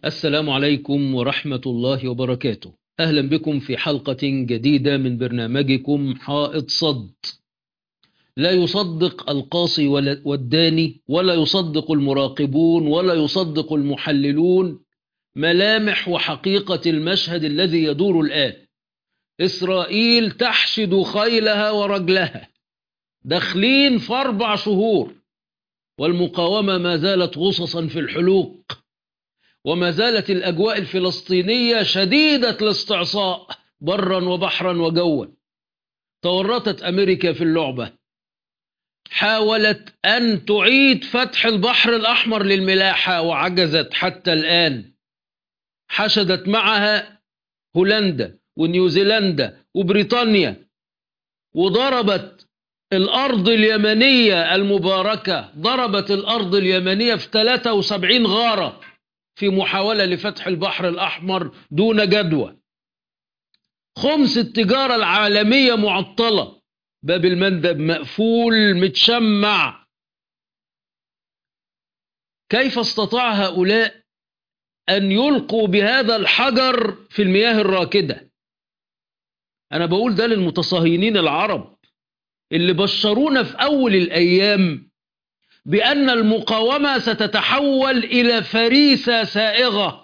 السلام عليكم ورحمة الله وبركاته أهلا بكم في حلقة جديدة من برنامجكم حائط صد لا يصدق القاصي والداني ولا يصدق المراقبون ولا يصدق المحللون ملامح وحقيقة المشهد الذي يدور الآن إسرائيل تحشد خيلها ورجلها داخلين في أربع شهور والمقاومة ما زالت غصصا في الحلوق وما زالت الأجواء الفلسطينية شديدة الاستعصاء برا وبحرا وجوا تورطت أمريكا في اللعبة حاولت أن تعيد فتح البحر الأحمر للملاحة وعجزت حتى الآن حشدت معها هولندا ونيوزيلندا وبريطانيا وضربت الأرض اليمنية المباركة ضربت الأرض اليمنية في 73 غارة في محاولة لفتح البحر الأحمر دون جدوى خمس التجارة العالمية معطلة باب المندب مقفول متشمع كيف استطاع هؤلاء أن يلقوا بهذا الحجر في المياه الراكدة أنا بقول ده للمتصهينين العرب اللي بشرونا في أول الأيام بأن المقاومة ستتحول إلى فريسة سائغة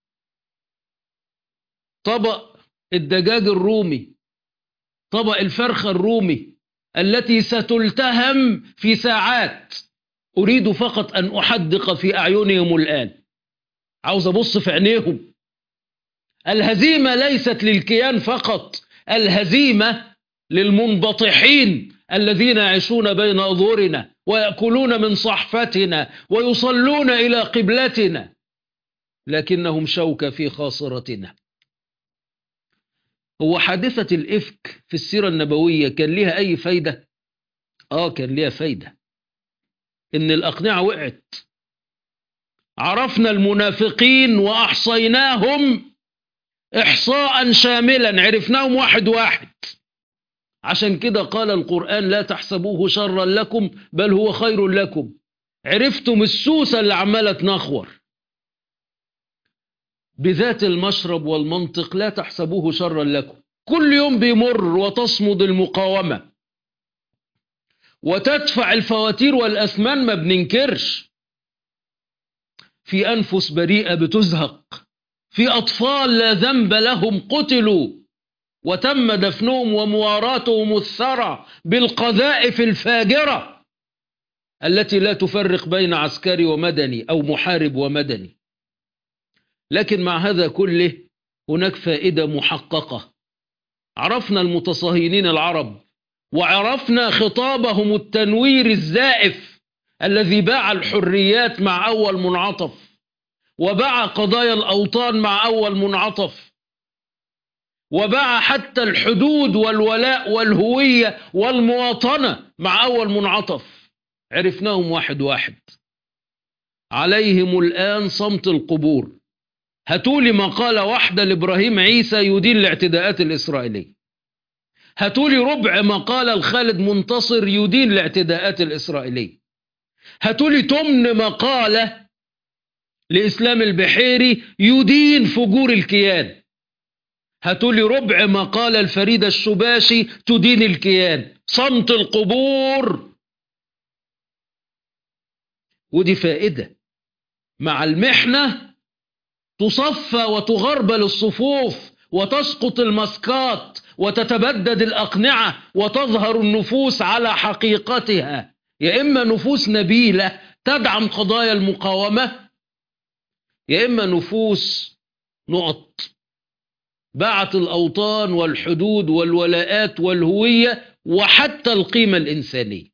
طبق الدجاج الرومي طبق الفرخة الرومي التي ستلتهم في ساعات أريد فقط أن أحدق في أعينهم الآن عاوز أبص في عينيهم الهزيمة ليست للكيان فقط الهزيمة للمنبطحين الذين يعيشون بين أظهرنا ويأكلون من صحفتنا ويصلون إلى قبلتنا لكنهم شوكة في خاصرتنا هو حادثة الإفك في السيرة النبوية كان لها أي فايدة؟ آه كان لها فايدة إن الأقنعة وقعت عرفنا المنافقين وأحصيناهم إحصاء شاملا عرفناهم واحد واحد عشان كده قال القرآن لا تحسبوه شرا لكم بل هو خير لكم عرفتم السوسة اللي عمالة تنخور بذات المشرب والمنطق لا تحسبوه شرا لكم كل يوم بيمر وتصمد المقاومة وتدفع الفواتير والأثمان ما بننكرش في أنفس بريئة بتزهق في أطفال لا ذنب لهم قتلوا وتم دفنهم ومواراتهم الثرى بالقذائف الفاجرة التي لا تفرق بين عسكري ومدني أو محارب ومدني لكن مع هذا كله هناك فائدة محققة عرفنا المتصهينين العرب وعرفنا خطابهم التنوير الزائف الذي باع الحريات مع أول منعطف وباع قضايا الأوطان مع أول منعطف وباع حتى الحدود والولاء والهوية والمواطنة مع أول منعطف عرفناهم واحد واحد عليهم الآن صمت القبور هاتولي مقالة واحدة لإبراهيم عيسى يدين الاعتداءات الإسرائيلية هاتولي ربع مقالة لخالد منتصر يدين الاعتداءات الإسرائيلية هاتولي تمن مقالة لإسلام البحيري يدين فجور الكيان هاتولي ربع مقالة الفريدة الشباشي تدين الكيان صمت القبور ودي فائدة مع المحنة تصفى وتغربل الصفوف وتسقط المسكات وتتبدد الأقنعة وتظهر النفوس على حقيقتها يا إما نفوس نبيلة تدعم قضايا المقاومة يا إما نفوس نقط باعت الأوطان والحدود والولاءات والهوية وحتى القيمة الإنسانية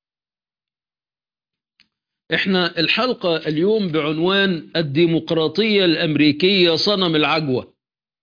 احنا الحلقة اليوم بعنوان الديمقراطية الأمريكية صنم العجوة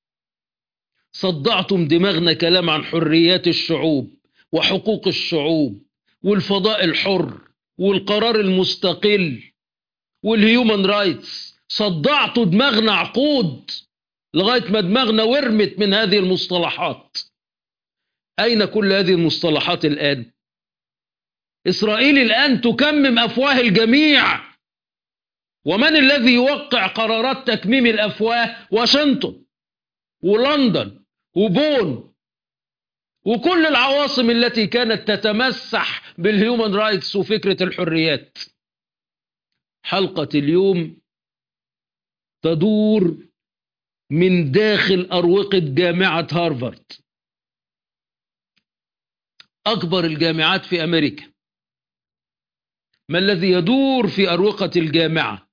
صدعتم دماغنا كلام عن حريات الشعوب وحقوق الشعوب والفضاء الحر والقرار المستقل والهيومن رايتس صدعتوا دماغنا عقود لغاية ما دماغنا ورمت من هذه المصطلحات أين كل هذه المصطلحات الآن إسرائيل الآن تكمم أفواه الجميع ومن الذي يوقع قرارات تكميم الأفواه واشنطن ولندن وبون وكل العواصم التي كانت تتمسح بالهيومن رايتس وفكرة الحريات حلقة اليوم تدور من داخل أروقة جامعة هارفارد أكبر الجامعات في أمريكا ما الذي يدور في أروقة الجامعة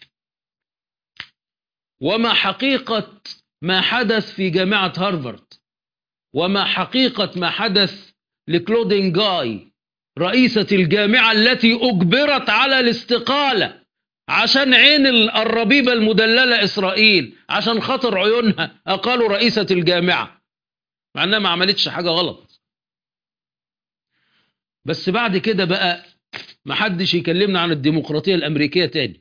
وما حقيقة ما حدث في جامعة هارفارد وما حقيقة ما حدث لكلودين جاي رئيسة الجامعة التي أجبرت على الاستقالة عشان عين الربيبة المدللة إسرائيل عشان خاطر عيونها أقالوا رئيسة الجامعة مع أنها ما عملتش حاجة غلط بس بعد كده بقى ما حدش يكلمنا عن الديمقراطية الأمريكية تاني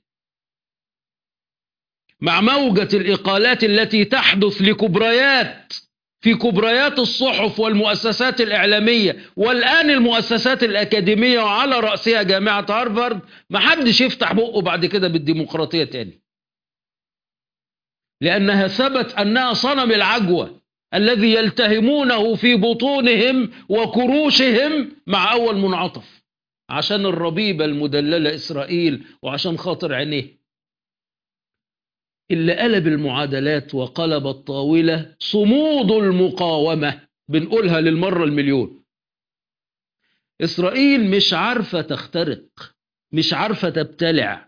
مع موجة الإقالات التي تحدث لكبريات في كبريات الصحف والمؤسسات الإعلامية والآن المؤسسات الأكاديمية وعلى رأسها جامعة هارفارد ما حدش يفتح بقه بعد كده بالديمقراطية تاني لأنها ثبت أنها صنم العجوة الذي يلتهمونه في بطونهم وكروشهم مع أول منعطف عشان الربيبة المدللة إسرائيل وعشان خاطر عينيه اللي قلب المعادلات وقلب الطاولة صمود المقاومة بنقولها للمرة المليون إسرائيل مش عارفة تخترق مش عارفة تبتلع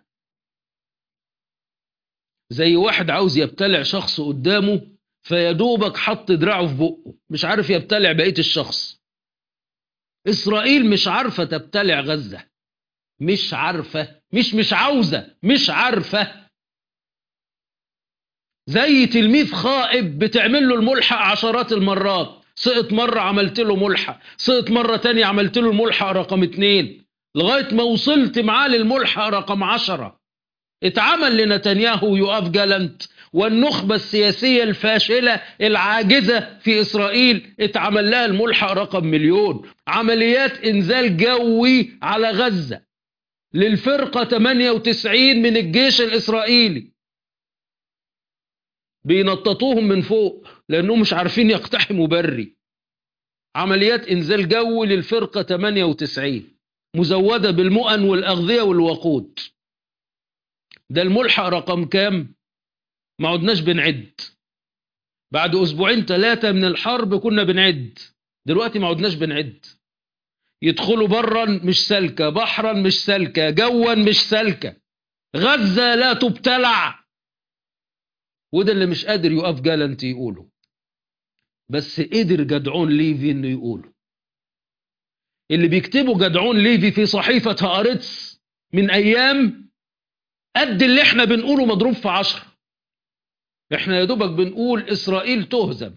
زي واحد عاوز يبتلع شخص قدامه فيدوبك حط دراعه في بقه مش عارف يبتلع بقية الشخص إسرائيل مش عارفة تبتلع غزة مش عارفة مش مش عاوزة مش عارفة زي تلميذ خائب بتعمل له الملحق عشرات المرات سقط مرة عملت له ملحق سقط مرة تانية عملت له الملحق رقم اتنين لغاية ما وصلت معاه للملحق رقم عشرة اتعمل لنتنياهو يقف جالنت والنخبة السياسية الفاشلة العاجزة في إسرائيل اتعمل لها الملحق رقم مليون عمليات إنزال جوي على غزة للفرقة 98 من الجيش الإسرائيلي بينططوهم من فوق لأنهم مش عارفين يقتحموا بري عمليات إنزال جوي للفرقة 98 مزودة بالمؤن والأغذية والوقود ده الملحق رقم كام ما عدناش بنعد بعد أسبوعين ثلاثة من الحرب كنا بنعد دلوقتي ما عدناش بنعد يدخلوا برا مش سالكة بحرا مش سالكة جوا مش سالكة غزة لا تبتلع وده اللي مش قادر يقف جالنت يقوله بس قدر جدعون ليفي انه يقوله اللي بيكتبه جدعون ليفي في صحيفة هارتس من ايام قد اللي احنا بنقوله مضروب في عشرة احنا يا دوبك بنقول اسرائيل تهزم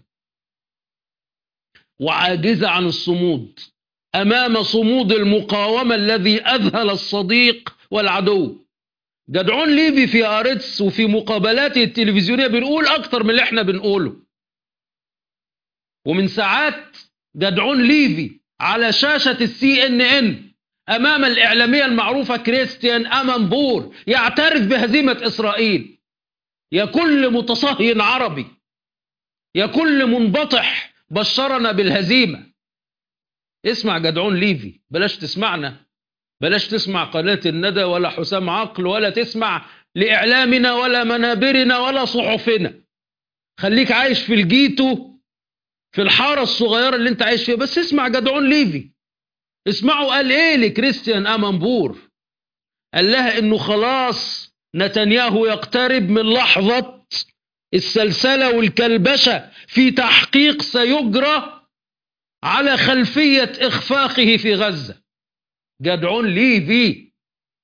وعاجزة عن الصمود امام صمود المقاومة الذي اذهل الصديق والعدو جدعون ليفي في ارتس وفي مقابلاته التلفزيونية بنقول اكتر من اللي احنا بنقوله ومن ساعات جدعون ليفي على شاشة السي ان ان امام الاعلامية المعروفة كريستيان امنبور يعترف بهزيمة اسرائيل يا كل متصهين عربي يا كل منبطح بشرنا بالهزيمة اسمع جدعون ليفي بلاش تسمعنا بلاش تسمع قناة الندى ولا حسام عقل ولا تسمع لإعلامنا ولا منابرنا ولا صحفنا خليك عايش في الجيتو في الحارة الصغيرة اللي انت عايش فيها بس اسمع جدعون ليفي اسمعوا قال ايه لكريستيان امنبور قال لها انه خلاص نتنياهو يقترب من لحظة السلسلة والكلبشة في تحقيق سيجرى على خلفية إخفاقه في غزة جدعون ليفي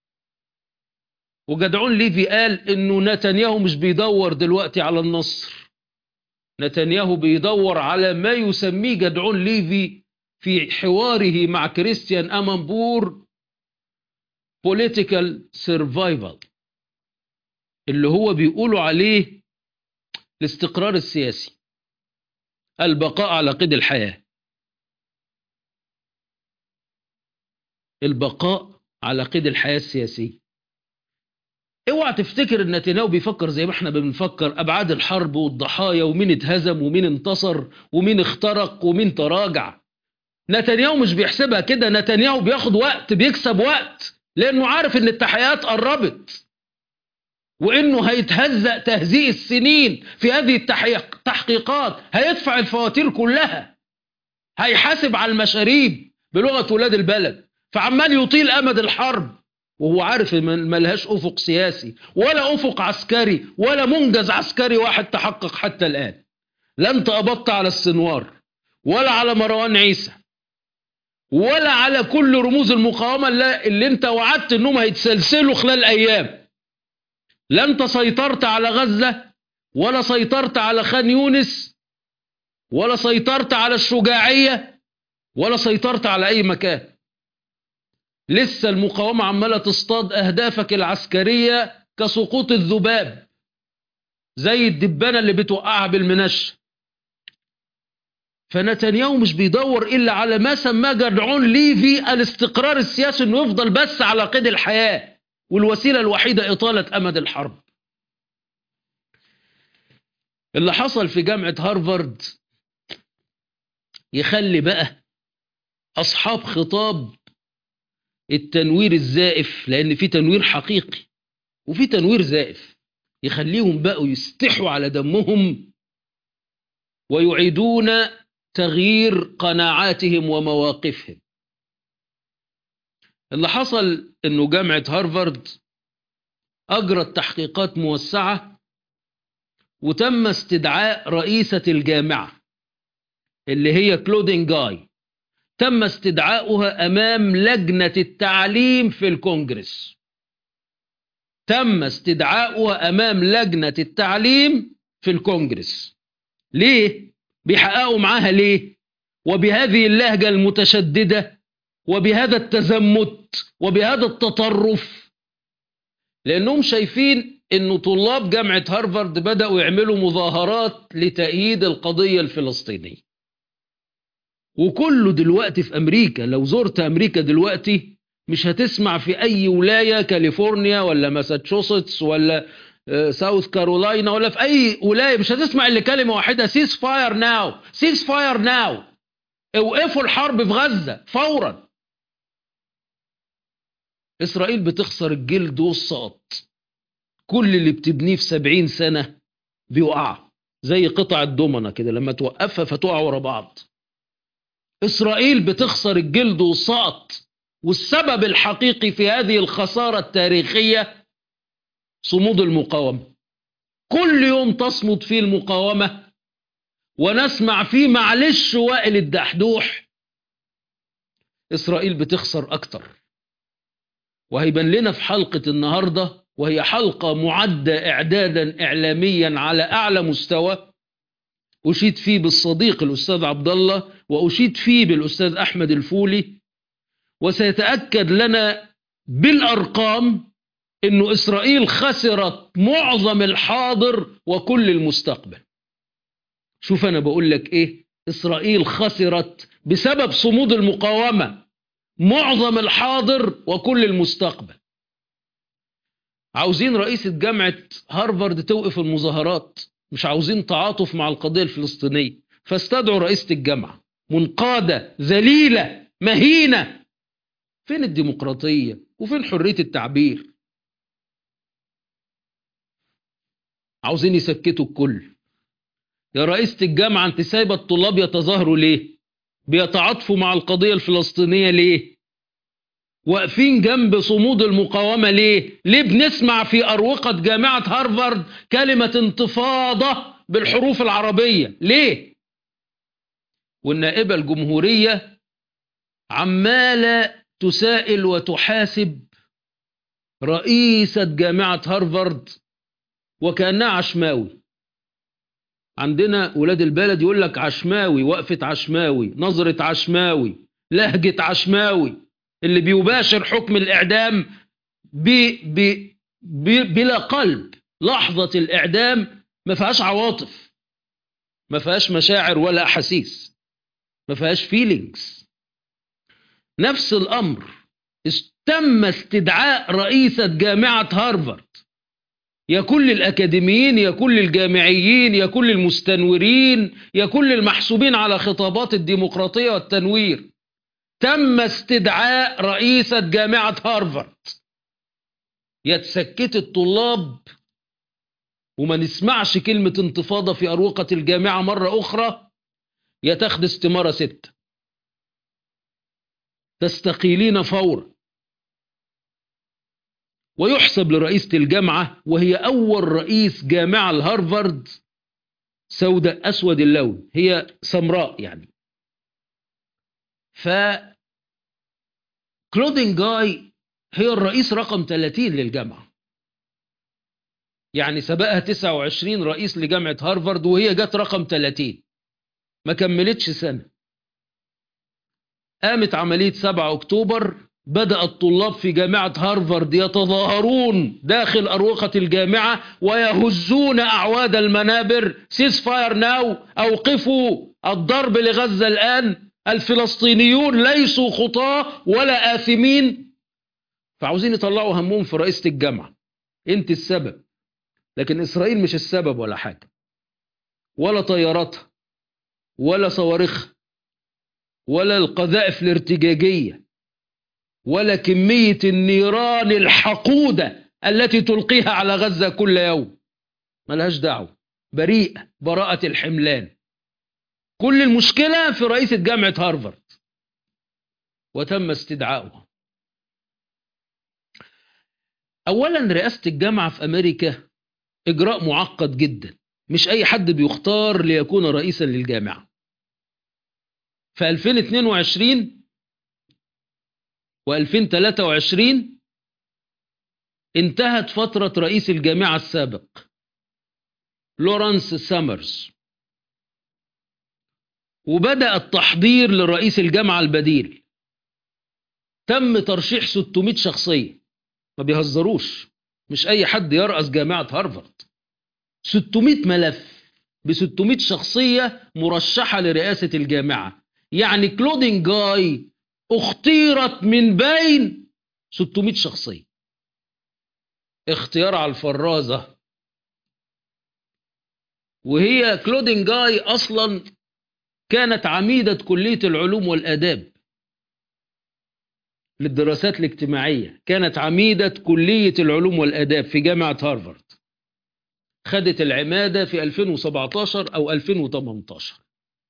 وجدعون ليفي قال انه نتنياهو مش بيدور دلوقتي على النصر نتنياهو بيدور على ما يسميه جدعون ليفي في حواره مع كريستيان أمنبور political survival اللي هو بيقولوا عليه الاستقرار السياسي البقاء على قيد الحياة البقاء على قيد الحياة السياسية اوعى تفتكر ان نتنياهو بيفكر زي ما احنا بنفكر ابعاد الحرب والضحايا ومين اتهزم ومين انتصر ومين اخترق ومين تراجع نتنياهو مش بيحسبها كده نتنياهو بياخد وقت بيكسب وقت لانه عارف ان التحقيقات قربت وانه هيتهزأ تهزيء السنين في هذه التحقيقات هيدفع الفواتير كلها هيحاسب على المشاريب بلغة ولاد البلد فعمال يطيل امد الحرب وهو عارف ان ملهاش افق سياسي ولا افق عسكري ولا منجز عسكري واحد تحقق حتى الان لا انت قبضت على السنوار ولا على مروان عيسى ولا على كل رموز المقاومة اللي انت وعدت انهم هيتسلسلوا خلال ايام لا انت سيطرت على غزة ولا سيطرت على خان يونس ولا سيطرت على الشجاعية ولا سيطرت على اي مكان لسه المقاومة عمالة تصطاد أهدافك العسكرية كسقوط الذباب زي الدبانة اللي بتوقعها بالمنشة فنتنياهو مش بيدور إلا على ما سماه جرعون ليفي الاستقرار السياسي إنه يفضل بس على قيد الحياة والوسيلة الوحيدة إطالة أمد الحرب اللي حصل في جامعة هارفارد يخلي بقى أصحاب خطاب التنوير الزائف لأن في تنوير حقيقي وفي تنوير زائف يخليهم بقوا يستحوا على دمهم ويعيدون تغيير قناعاتهم ومواقفهم اللي حصل انه جامعة هارفارد اجرت تحقيقات موسعة وتم استدعاء رئيسة الجامعة اللي هي كلودين جاي تم استدعاؤها امام لجنه التعليم في الكونجرس تم استدعاؤها امام لجنه التعليم في الكونجرس ليه بيحققوا معاها ليه وبهذه اللهجه المتشدده وبهذا التزمت وبهذا التطرف لانهم شايفين انه طلاب جامعه هارفارد بداوا يعملوا مظاهرات لتأييد القضيه الفلسطينيه وكله دلوقتي في امريكا لو زرت امريكا دلوقتي مش هتسمع في اي ولايه كاليفورنيا ولا ماساتشوستس ولا ساوث كارولاينا ولا في اي ولايه مش هتسمع الا كلمه واحده سيز فاير ناو سيز فاير ناو اوقفوا الحرب في غزه فورا اسرائيل بتخسر الجلد والسقط كل اللي بتبنيه في سبعين سنه بيقع زي قطع الدومنه كده لما توقفها فتقع ورا بعض إسرائيل بتخسر الجلد والسقط والسبب الحقيقي في هذه الخسارة التاريخية صمود المقاومة كل يوم تصمد فيه المقاومة ونسمع فيه معلش وائل الدحدوح إسرائيل بتخسر أكتر وهيبان لنا في حلقة النهاردة وهي حلقة معدة إعدادا إعلاميا على أعلى مستوى أشيد فيه بالصديق الأستاذ عبد الله وأشيد فيه بالأستاذ أحمد الفولي وسيتأكد لنا بالأرقام أنه إسرائيل خسرت معظم الحاضر وكل المستقبل شوف أنا بقول لك إيه إسرائيل خسرت بسبب صمود المقاومة معظم الحاضر وكل المستقبل عاوزين رئيسة جامعة هارفارد توقف المظاهرات مش عاوزين تعاطف مع القضية الفلسطينية فاستدعوا رئيسة الجامعة منقادة ذليلة مهينة فين الديمقراطية وفين حرية التعبير عاوزين يسكتوا الكل يا رئيسة الجامعة انت سايبة الطلاب يتظاهروا ليه بيتعاطفوا مع القضية الفلسطينية ليه واقفين جنب صمود المقاومة ليه ليه بنسمع في أروقة جامعة هارفارد كلمة انتفاضة بالحروف العربية ليه والنائبة الجمهورية عمالة تسائل وتحاسب رئيسة جامعة هارفارد وكأنها عشماوي عندنا ولاد البلد يقول لك عشماوي وقفة عشماوي نظرة عشماوي لهجة عشماوي اللي بيباشر حكم الإعدام ب ب ب بلا قلب لحظة الإعدام ما فيهاش عواطف ما فيهاش مشاعر ولا أحاسيس ما فيهاش فيلينجز نفس الأمر تم استدعاء رئيسة جامعة هارفارد يا كل الأكاديميين يا كل الجامعيين يا كل المستنورين يا كل المحسوبين على خطابات الديمقراطية والتنوير تم استدعاء رئيسة جامعة هارفارد يا تسكت الطلاب وما نسمعش كلمة انتفاضة في أروقة الجامعة مرة أخرى يا تاخد استمارة ستة تستقيلين فورا ويحسب لرئيسة الجامعة وهي أول رئيس جامعة الهارفارد سوداء أسود اللون هي سمراء يعني ف كلودين جاي هي الرئيس رقم 30 للجامعة يعني سبقها 29 رئيس لجامعة هارفارد وهي جت رقم 30 ما كملتش سنة قامت عملية 7 أكتوبر بدأ الطلاب في جامعة هارفارد يتظاهرون داخل أروقة الجامعة ويهزون أعواد المنابر سيس فاير ناو أوقفوا الضرب لغزة الآن الفلسطينيون ليسوا خطاة ولا آثمين فعاوزين يطلعوا همهم في رئيسة الجامعة انت السبب لكن إسرائيل مش السبب ولا حاجة ولا طياراتها ولا صواريخها ولا القذائف الارتجاجية ولا كمية النيران الحقودة التي تلقيها على غزة كل يوم ملهاش دعوة بريئة براءة الحملان كل المشكلة في رئيسة جامعة هارفارد وتم استدعاؤها أولا رئاسة الجامعة في أمريكا إجراء معقد جدا مش أي حد بيختار ليكون رئيسا للجامعة في 2022 و2023 انتهت فترة رئيس الجامعة السابق لورانس سامرز وبدأ التحضير لرئيس الجامعة البديل تم ترشيح 600 شخصية ما بيهزروش مش أي حد يرأس جامعة هارفارد 600 ملف ب 600 شخصية مرشحة لرئاسة الجامعة يعني كلودين جاي اختيرت من بين 600 شخصية اختيار على الفرازة وهي كلودين جاي أصلا كانت عميدة كلية العلوم والآداب للدراسات الاجتماعية كانت عميدة كلية العلوم والآداب في جامعة هارفارد خدت العمادة في 2017 أو 2018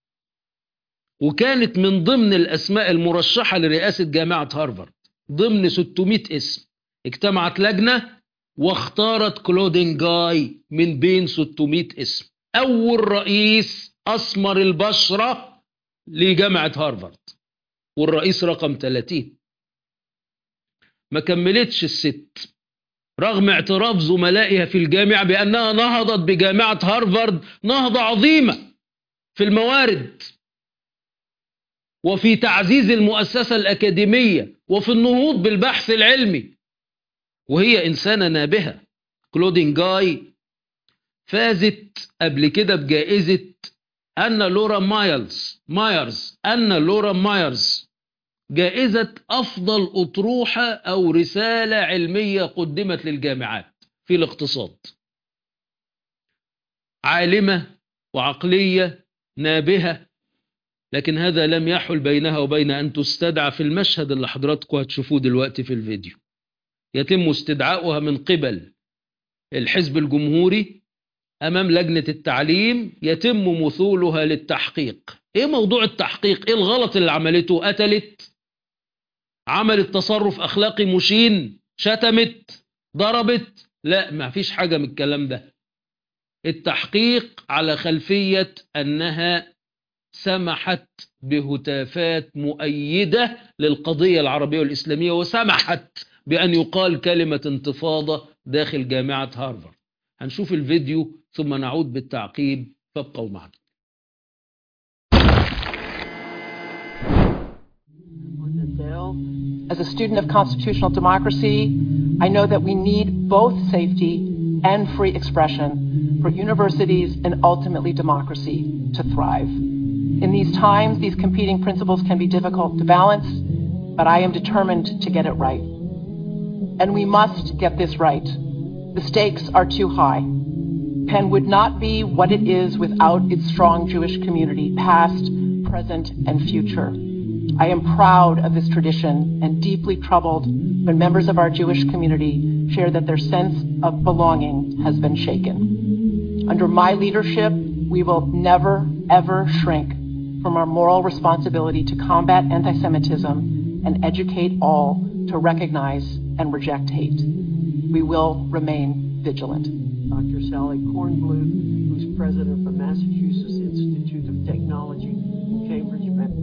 وكانت من ضمن الأسماء المرشحة لرئاسة جامعة هارفارد ضمن 600 اسم اجتمعت لجنة واختارت كلودين جاي من بين 600 اسم أول رئيس أسمر البشرة لجامعة هارفارد والرئيس رقم 30 ما كملتش الست رغم اعتراف زملائها في الجامعة بأنها نهضت بجامعة هارفارد نهضة عظيمة في الموارد وفي تعزيز المؤسسة الأكاديمية وفي النهوض بالبحث العلمي وهي إنسانة نابهة كلودين جاي فازت قبل كده بجائزة أن لورا مايلز مايرز أن لورا مايرز جائزة أفضل أطروحة أو رسالة علمية قدمت للجامعات في الاقتصاد عالمة وعقلية نابهة لكن هذا لم يحل بينها وبين أن تستدعى في المشهد اللي حضراتكم هتشوفوه دلوقتي في الفيديو يتم استدعاؤها من قبل الحزب الجمهوري أمام لجنة التعليم يتم مثولها للتحقيق إيه موضوع التحقيق إيه الغلط اللي عملته قتلت عملت تصرف أخلاقي مشين شتمت ضربت لا ما فيش حاجة من الكلام ده التحقيق على خلفية أنها سمحت بهتافات مؤيدة للقضية العربية والإسلامية وسمحت بأن يقال كلمة انتفاضة داخل جامعة هارفارد هنشوف الفيديو ثم نعود بالتعقيب فابقوا معنا As a student of constitutional democracy, I know that we need both safety and free expression for universities and ultimately democracy to thrive. In these times, these competing principles can be difficult to balance, but I am determined to get it right. And we must get this right. The stakes are too high. Penn would not be what it is without its strong Jewish community, past, present, and future. I am proud of this tradition and deeply troubled when members of our Jewish community share that their sense of belonging has been shaken. Under my leadership, we will never, ever shrink from our moral responsibility to combat anti Semitism and educate all to recognize and reject hate. We will remain vigilant. Dr. Sally Kornbluth, who's president of the Massachusetts Institute of Technology in Cambridge,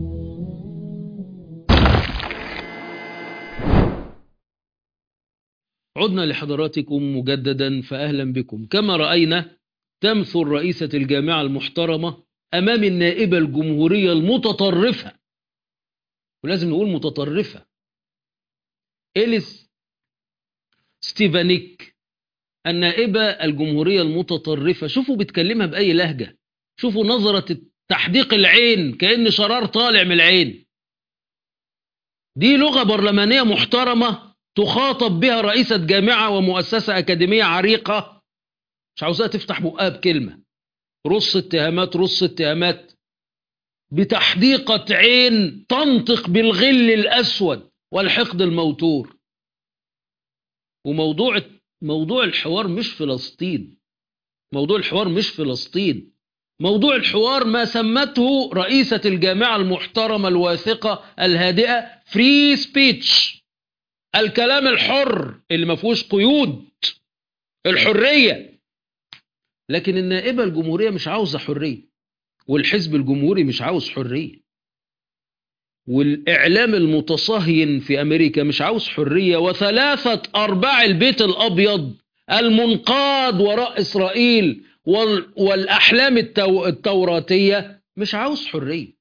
عدنا لحضراتكم مجددا فأهلا بكم كما رأينا تمثل رئيسة الجامعة المحترمة أمام النائبة الجمهورية المتطرفة ولازم نقول متطرفة إليس ستيفانيك النائبة الجمهورية المتطرفة شوفوا بتكلمها بأي لهجة شوفوا نظرة تحديق العين كأن شرار طالع من العين دي لغة برلمانية محترمة تخاطب بها رئيسة جامعة ومؤسسة أكاديمية عريقة مش عاوزاها تفتح بقها بكلمة رص اتهامات رص اتهامات بتحديقة عين تنطق بالغل الأسود والحقد الموتور وموضوع موضوع الحوار مش فلسطين موضوع الحوار مش فلسطين موضوع الحوار ما سمته رئيسة الجامعة المحترمة الواثقة الهادئة فري سبيتش الكلام الحر اللي ما فيهوش قيود الحرية لكن النائبة الجمهورية مش عاوزة حرية والحزب الجمهوري مش عاوز حرية والإعلام المتصهين في أمريكا مش عاوز حرية وثلاثة أرباع البيت الأبيض المنقاد وراء إسرائيل والأحلام التو... التوراتية مش عاوز حرية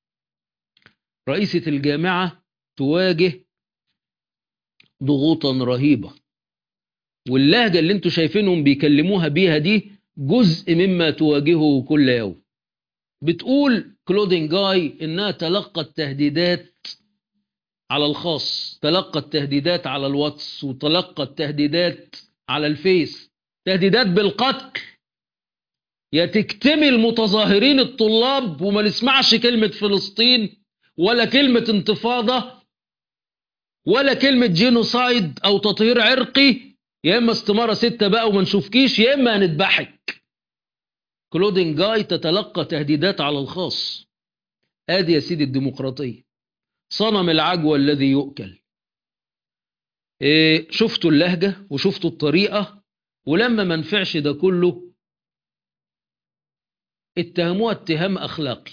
رئيسة الجامعة تواجه ضغوطا رهيبة واللهجة اللي انتوا شايفينهم بيكلموها بيها دي جزء مما تواجهه كل يوم بتقول كلودين جاي انها تلقت تهديدات على الخاص تلقت تهديدات على الواتس وتلقت تهديدات على الفيس تهديدات بالقتل يا تكتمي المتظاهرين الطلاب وما نسمعش كلمة فلسطين ولا كلمة انتفاضة ولا كلمة جينوسايد أو تطهير عرقي يا إما استمارة ستة بقى وما نشوفكيش يا إما هنتبحك كلودين جاي تتلقى تهديدات على الخاص ادي يا سيدي الديمقراطية صنم العجوة الذي يؤكل إيه شفتوا اللهجة وشفتوا الطريقة ولما ما نفعش ده كله اتهموها اتهام أخلاقي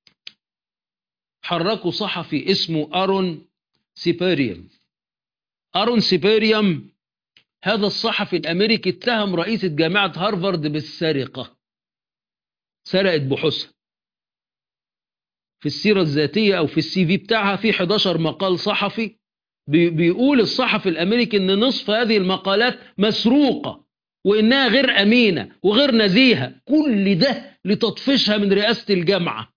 حركوا صحفي اسمه أرون سيبيريوم أرون سيبيريوم هذا الصحفي الأمريكي اتهم رئيسة جامعة هارفارد بالسرقة سرقت بحوثها في السيرة الذاتية أو في السي في بتاعها في 11 مقال صحفي بيقول الصحفي الأمريكي أن نصف هذه المقالات مسروقة وإنها غير أمينة وغير نزيهة كل ده لتطفيشها من رئاسة الجامعة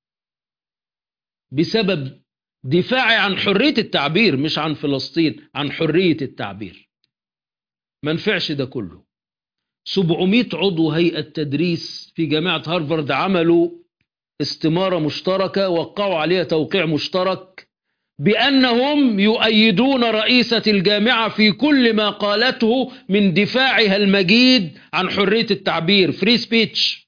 بسبب دفاعي عن حرية التعبير مش عن فلسطين عن حرية التعبير ما نفعش ده كله 700 عضو هيئة تدريس في جامعة هارفارد عملوا استمارة مشتركة وقعوا عليها توقيع مشترك بأنهم يؤيدون رئيسة الجامعة في كل ما قالته من دفاعها المجيد عن حرية التعبير فري سبيتش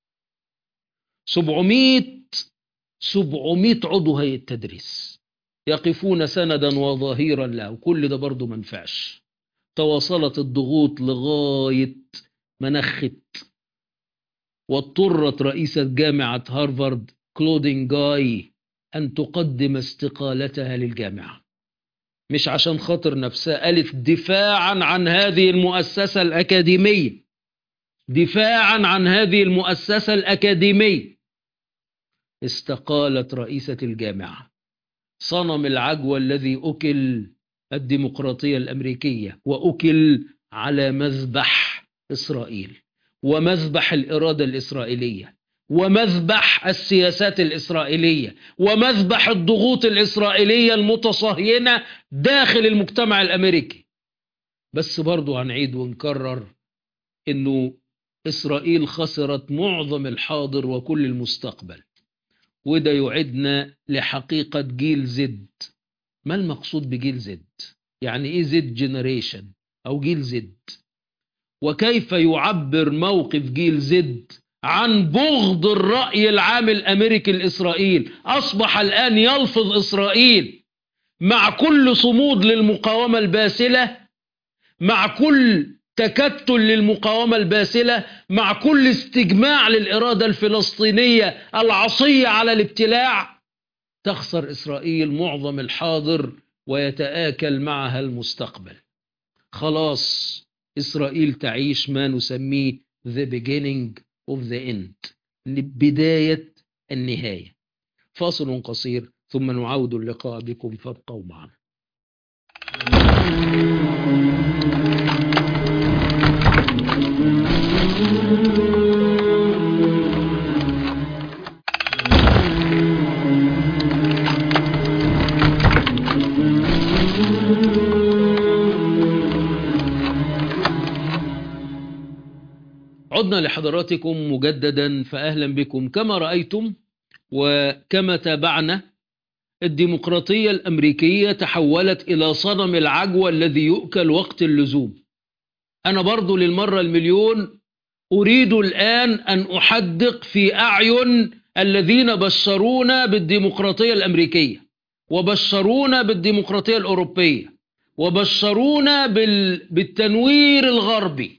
700 700 عضو هيئة تدريس يقفون سندا وظهيرا له وكل ده برضه ما نفعش تواصلت الضغوط لغاية ما نخت واضطرت رئيسة جامعة هارفارد كلودين جاي أن تقدم استقالتها للجامعة مش عشان خاطر نفسها قالت دفاعا عن هذه المؤسسة الأكاديمية دفاعا عن هذه المؤسسة الأكاديمية استقالت رئيسة الجامعة صنم العجوة الذي أكل الديمقراطية الأمريكية وأكل على مذبح إسرائيل ومذبح الإرادة الإسرائيلية ومذبح السياسات الإسرائيلية ومذبح الضغوط الإسرائيلية المتصهينة داخل المجتمع الأمريكي بس برضو هنعيد ونكرر انه اسرائيل خسرت معظم الحاضر وكل المستقبل وده يعدنا لحقيقة جيل زد ما المقصود بجيل زد يعني ايه زد جنريشن او جيل زد وكيف يعبر موقف جيل زد عن بغض الرأي العام الأمريكي لإسرائيل أصبح الآن يلفظ إسرائيل مع كل صمود للمقاومة الباسلة مع كل تكتل للمقاومة الباسلة مع كل استجماع للإرادة الفلسطينية العصية على الابتلاع تخسر إسرائيل معظم الحاضر ويتآكل معها المستقبل خلاص إسرائيل تعيش ما نسميه the beginning of the end بداية النهاية فاصل قصير ثم نعود اللقاء بكم فابقوا معنا عدنا لحضراتكم مجددا فأهلا بكم كما رأيتم وكما تابعنا الديمقراطية الأمريكية تحولت إلى صنم العجوة الذي يؤكل وقت اللزوم أنا برضو للمرة المليون أريد الآن أن أحدق في أعين الذين بشرونا بالديمقراطية الأمريكية وبشرونا بالديمقراطية الأوروبية وبشرونا بال... بالتنوير الغربي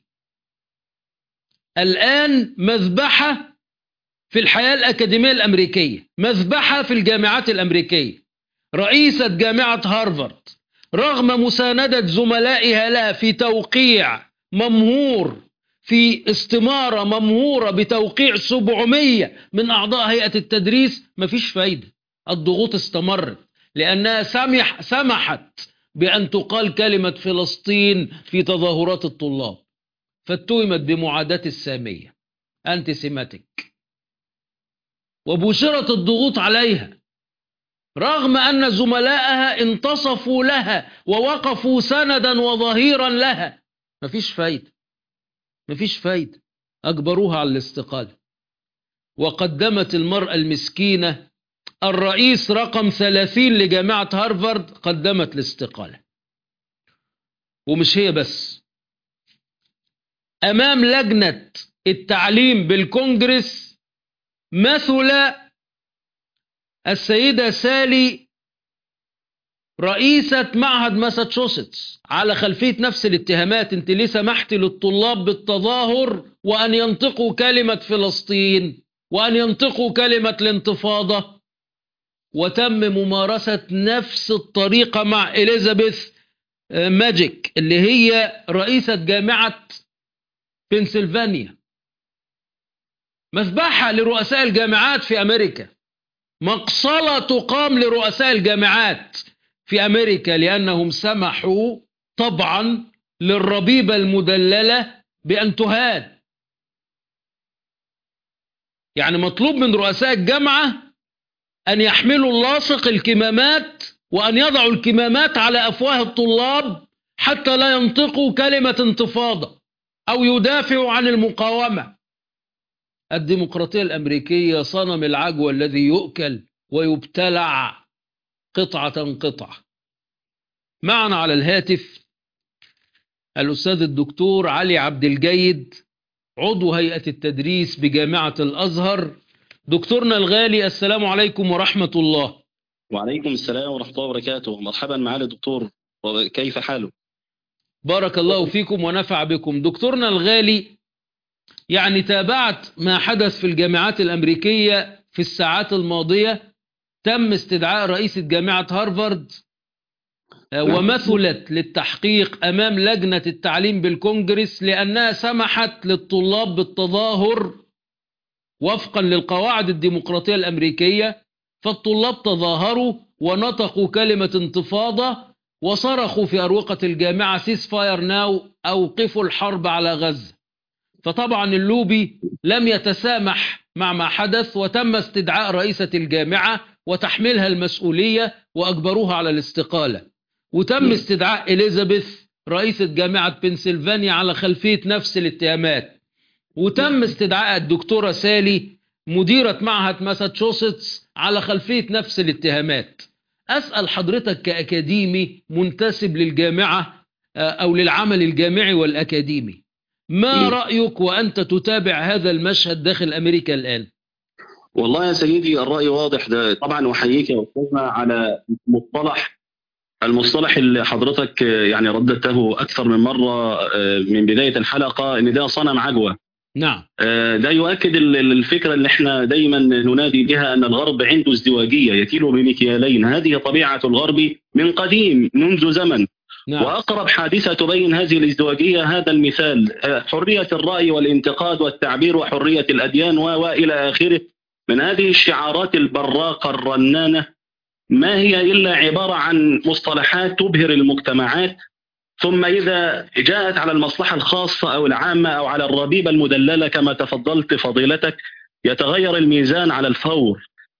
الآن مذبحة في الحياة الأكاديمية الأمريكية مذبحة في الجامعات الأمريكية رئيسة جامعة هارفارد رغم مساندة زملائها لها في توقيع ممهور في استمارة ممهورة بتوقيع 700 من أعضاء هيئة التدريس مفيش فايدة الضغوط استمرت لأنها سمح سمحت بأن تقال كلمة فلسطين في تظاهرات الطلاب فاتهمت بمعاداة السامية أنتي سيماتيك وبشرت الضغوط عليها رغم أن زملائها انتصفوا لها ووقفوا سندا وظهيرا لها مفيش فايدة مفيش فايدة أجبروها على الاستقالة وقدمت المرأة المسكينة الرئيس رقم ثلاثين لجامعة هارفارد قدمت الاستقالة ومش هي بس أمام لجنة التعليم بالكونجرس مثل السيدة سالي رئيسة معهد ماساتشوستس على خلفية نفس الاتهامات انت ليه سمحت للطلاب بالتظاهر وأن ينطقوا كلمة فلسطين وأن ينطقوا كلمة الانتفاضة وتم ممارسة نفس الطريقة مع إليزابيث ماجيك اللي هي رئيسة جامعة بنسلفانيا مذبحة لرؤساء الجامعات في أمريكا مقصلة تقام لرؤساء الجامعات في أمريكا لأنهم سمحوا طبعا للربيبة المدللة بأن تهان يعني مطلوب من رؤساء الجامعة أن يحملوا اللاصق الكمامات وأن يضعوا الكمامات على أفواه الطلاب حتى لا ينطقوا كلمة انتفاضة أو يدافعوا عن المقاومة الديمقراطية الأمريكية صنم العجوة الذي يؤكل ويبتلع قطعة قطعة معنا على الهاتف الأستاذ الدكتور علي عبد الجيد عضو هيئة التدريس بجامعة الأزهر دكتورنا الغالي السلام عليكم ورحمة الله وعليكم السلام ورحمة الله وبركاته مرحبا معالي الدكتور كيف حاله بارك الله فيكم ونفع بكم دكتورنا الغالي يعني تابعت ما حدث في الجامعات الأمريكية في الساعات الماضية تم استدعاء رئيسة جامعة هارفارد ومثلت للتحقيق أمام لجنة التعليم بالكونجرس لأنها سمحت للطلاب بالتظاهر وفقا للقواعد الديمقراطية الأمريكية فالطلاب تظاهروا ونطقوا كلمة انتفاضة وصرخوا في أروقة الجامعة سيس فاير ناو أوقفوا الحرب على غزة فطبعا اللوبي لم يتسامح مع ما حدث وتم استدعاء رئيسة الجامعة وتحميلها المسؤولية وأجبروها على الاستقالة وتم استدعاء إليزابيث رئيسة جامعة بنسلفانيا على خلفية نفس الاتهامات وتم استدعاء الدكتورة سالي مديرة معهد ماساتشوستس على خلفية نفس الاتهامات أسأل حضرتك كأكاديمي منتسب للجامعة آه، أو للعمل الجامعي والأكاديمي ما مم. رأيك وأنت تتابع هذا المشهد داخل أمريكا الآن والله يا سيدي الرأي واضح ده طبعا أحييك يا أستاذنا على مصطلح المصطلح اللي حضرتك آه، يعني رددته أكثر من مرة آه، من بداية الحلقة إن ده صنم عجوة نعم آه، ده يؤكد ال- ال- الفكرة اللي احنا دايما ننادي بها أن الغرب عنده ازدواجية يكيل بمكيالين هذه طبيعة الغرب من قديم منذ زمن نعم وأقرب حادثة تبين هذه الازدواجية هذا المثال آه، حرية الرأي والانتقاد والتعبير وحرية الأديان و- وإلى آخره من هذه الشعارات البراقة الرنانة ما هي إلا عبارة عن مصطلحات تبهر المجتمعات ثم إذا جاءت على المصلحة الخاصة أو العامة أو على الربيبة المدللة كما تفضلت فضيلتك يتغير الميزان على الفور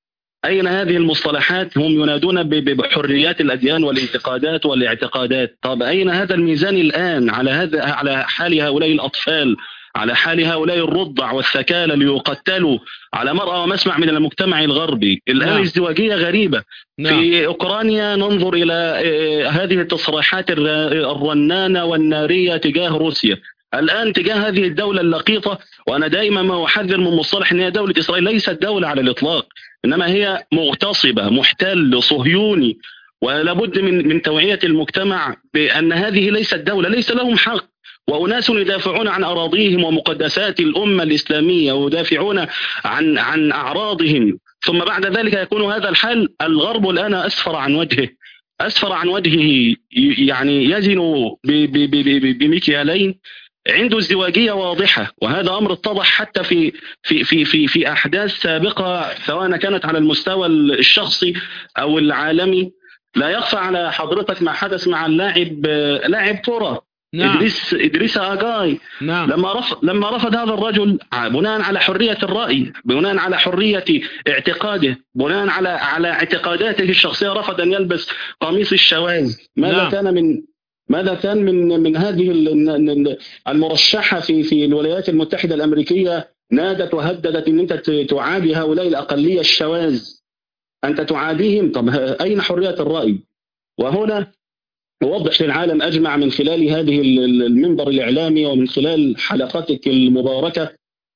أين هذه المصطلحات هم ينادون ب- ب- بحريات الأديان والانتقادات والاعتقادات طب أين هذا الميزان الآن على هذا على حال هؤلاء الأطفال على حال هؤلاء الرضع والثكالى ليقتلوا على مرأى ومسمع من المجتمع الغربي الآن نعم. ازدواجية غريبة نعم في أوكرانيا ننظر إلى آه، هذه التصريحات الر- الرنانة والنارية تجاه روسيا الآن تجاه هذه الدولة اللقيطة وأنا دائما ما أحذر من مصطلح أن هي دولة إسرائيل ليست دولة على الإطلاق إنما هي مغتصبة محتل صهيوني ولابد من من توعية المجتمع بأن هذه ليست دولة ليس لهم حق وأناس يدافعون عن أراضيهم ومقدسات الأمة الإسلامية ويدافعون عن عن أعراضهم ثم بعد ذلك يكون هذا الحال الغرب الآن أسفر عن وجهه أسفر عن وجهه ي- يعني يزن ب- ب- ب- ب- بمكيالين عنده ازدواجية واضحة وهذا أمر اتضح حتى في في في في في أحداث سابقة سواء كانت على المستوى الشخصي أو العالمي لا يخفى على حضرتك ما حدث مع اللاعب لاعب كرة نعم إدريس إدريس أجاي نعم لما رفض لما رفض هذا الرجل بناء على حريه الراي بناء على حريه اعتقاده بناء على على اعتقاداته الشخصيه رفض ان يلبس قميص الشواذ ماذا نعم. كان من ماذا كان من من هذه ال- ال- المرشحه في في الولايات المتحده الامريكيه نادت وهددت ان انت ت- تعادي هؤلاء الاقليه الشواذ انت تعاديهم طب ه- اين حريه الراي وهنا أوضح للعالم أجمع من خلال هذه ال- ال- المنبر الإعلامي ومن خلال حلقاتك المباركة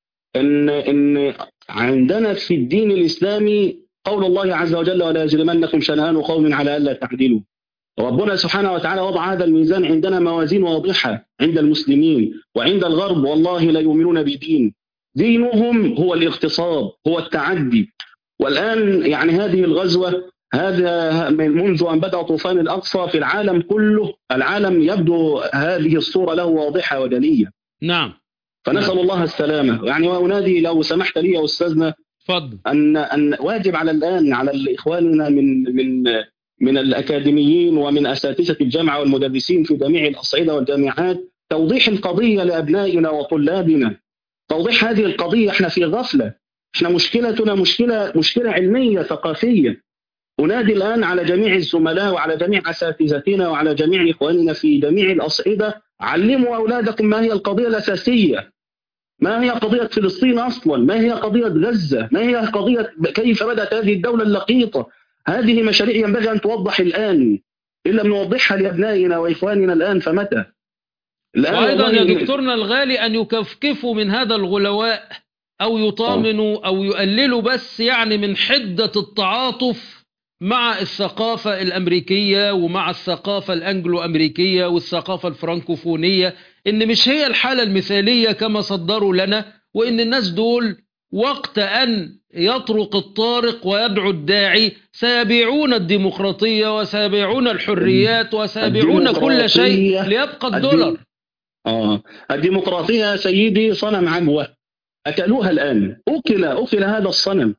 أن أن عندنا في الدين الإسلامي قول الله عز وجل ولا يجرمنكم شنآن قوم على ألا تعدلوا ربنا سبحانه وتعالى وضع هذا الميزان عندنا موازين واضحة عند المسلمين وعند الغرب والله لا يؤمنون بدين دينهم هو الاغتصاب هو التعدي والآن يعني هذه الغزوة هذا من منذ أن بدأ طوفان الأقصى في العالم كله العالم يبدو هذه الصورة له واضحة ودلية نعم فنسأل الله السلامة يعني وأنادي لو سمحت لي يا أستاذنا اتفضل أن أن واجب على الآن على إخواننا من من من الأكاديميين ومن أساتذة الجامعة والمدرسين في جميع الأصعدة والجامعات توضيح القضية لأبنائنا وطلابنا توضيح هذه القضية احنا في غفلة احنا مشكلتنا مشكلة مشكلة علمية ثقافية أنادي الآن على جميع الزملاء وعلى جميع أساتذتنا وعلى جميع إخواننا في جميع الأصعدة علموا أولادكم ما هي القضية الأساسية ما هي قضية فلسطين أصلا ما هي قضية غزة ما هي قضية كيف بدأت هذه الدولة اللقيطة هذه مشاريع ينبغي أن توضح الآن إن لم نوضحها لأبنائنا وإخواننا الآن فمتى الآن وأيضا والله يا دكتورنا الغالي أن يكفكفوا من هذا الغلواء أو يطامنوا أو يقللوا بس يعني من حدة التعاطف مع الثقافة الأمريكية ومع الثقافة الأنجلو أمريكية والثقافة الفرنكوفونية إن مش هي الحالة المثالية كما صدروا لنا وإن الناس دول وقت أن يطرق الطارق ويدعو الداعي سيبيعون الديمقراطية وسيبيعون الحريات وسيبيعون كل شيء الديمقراطية- ليبقى الدين- الدولار آه الديمقراطية يا سيدي صنم عجوة أكلوها الآن أكل أكل هذا الصنم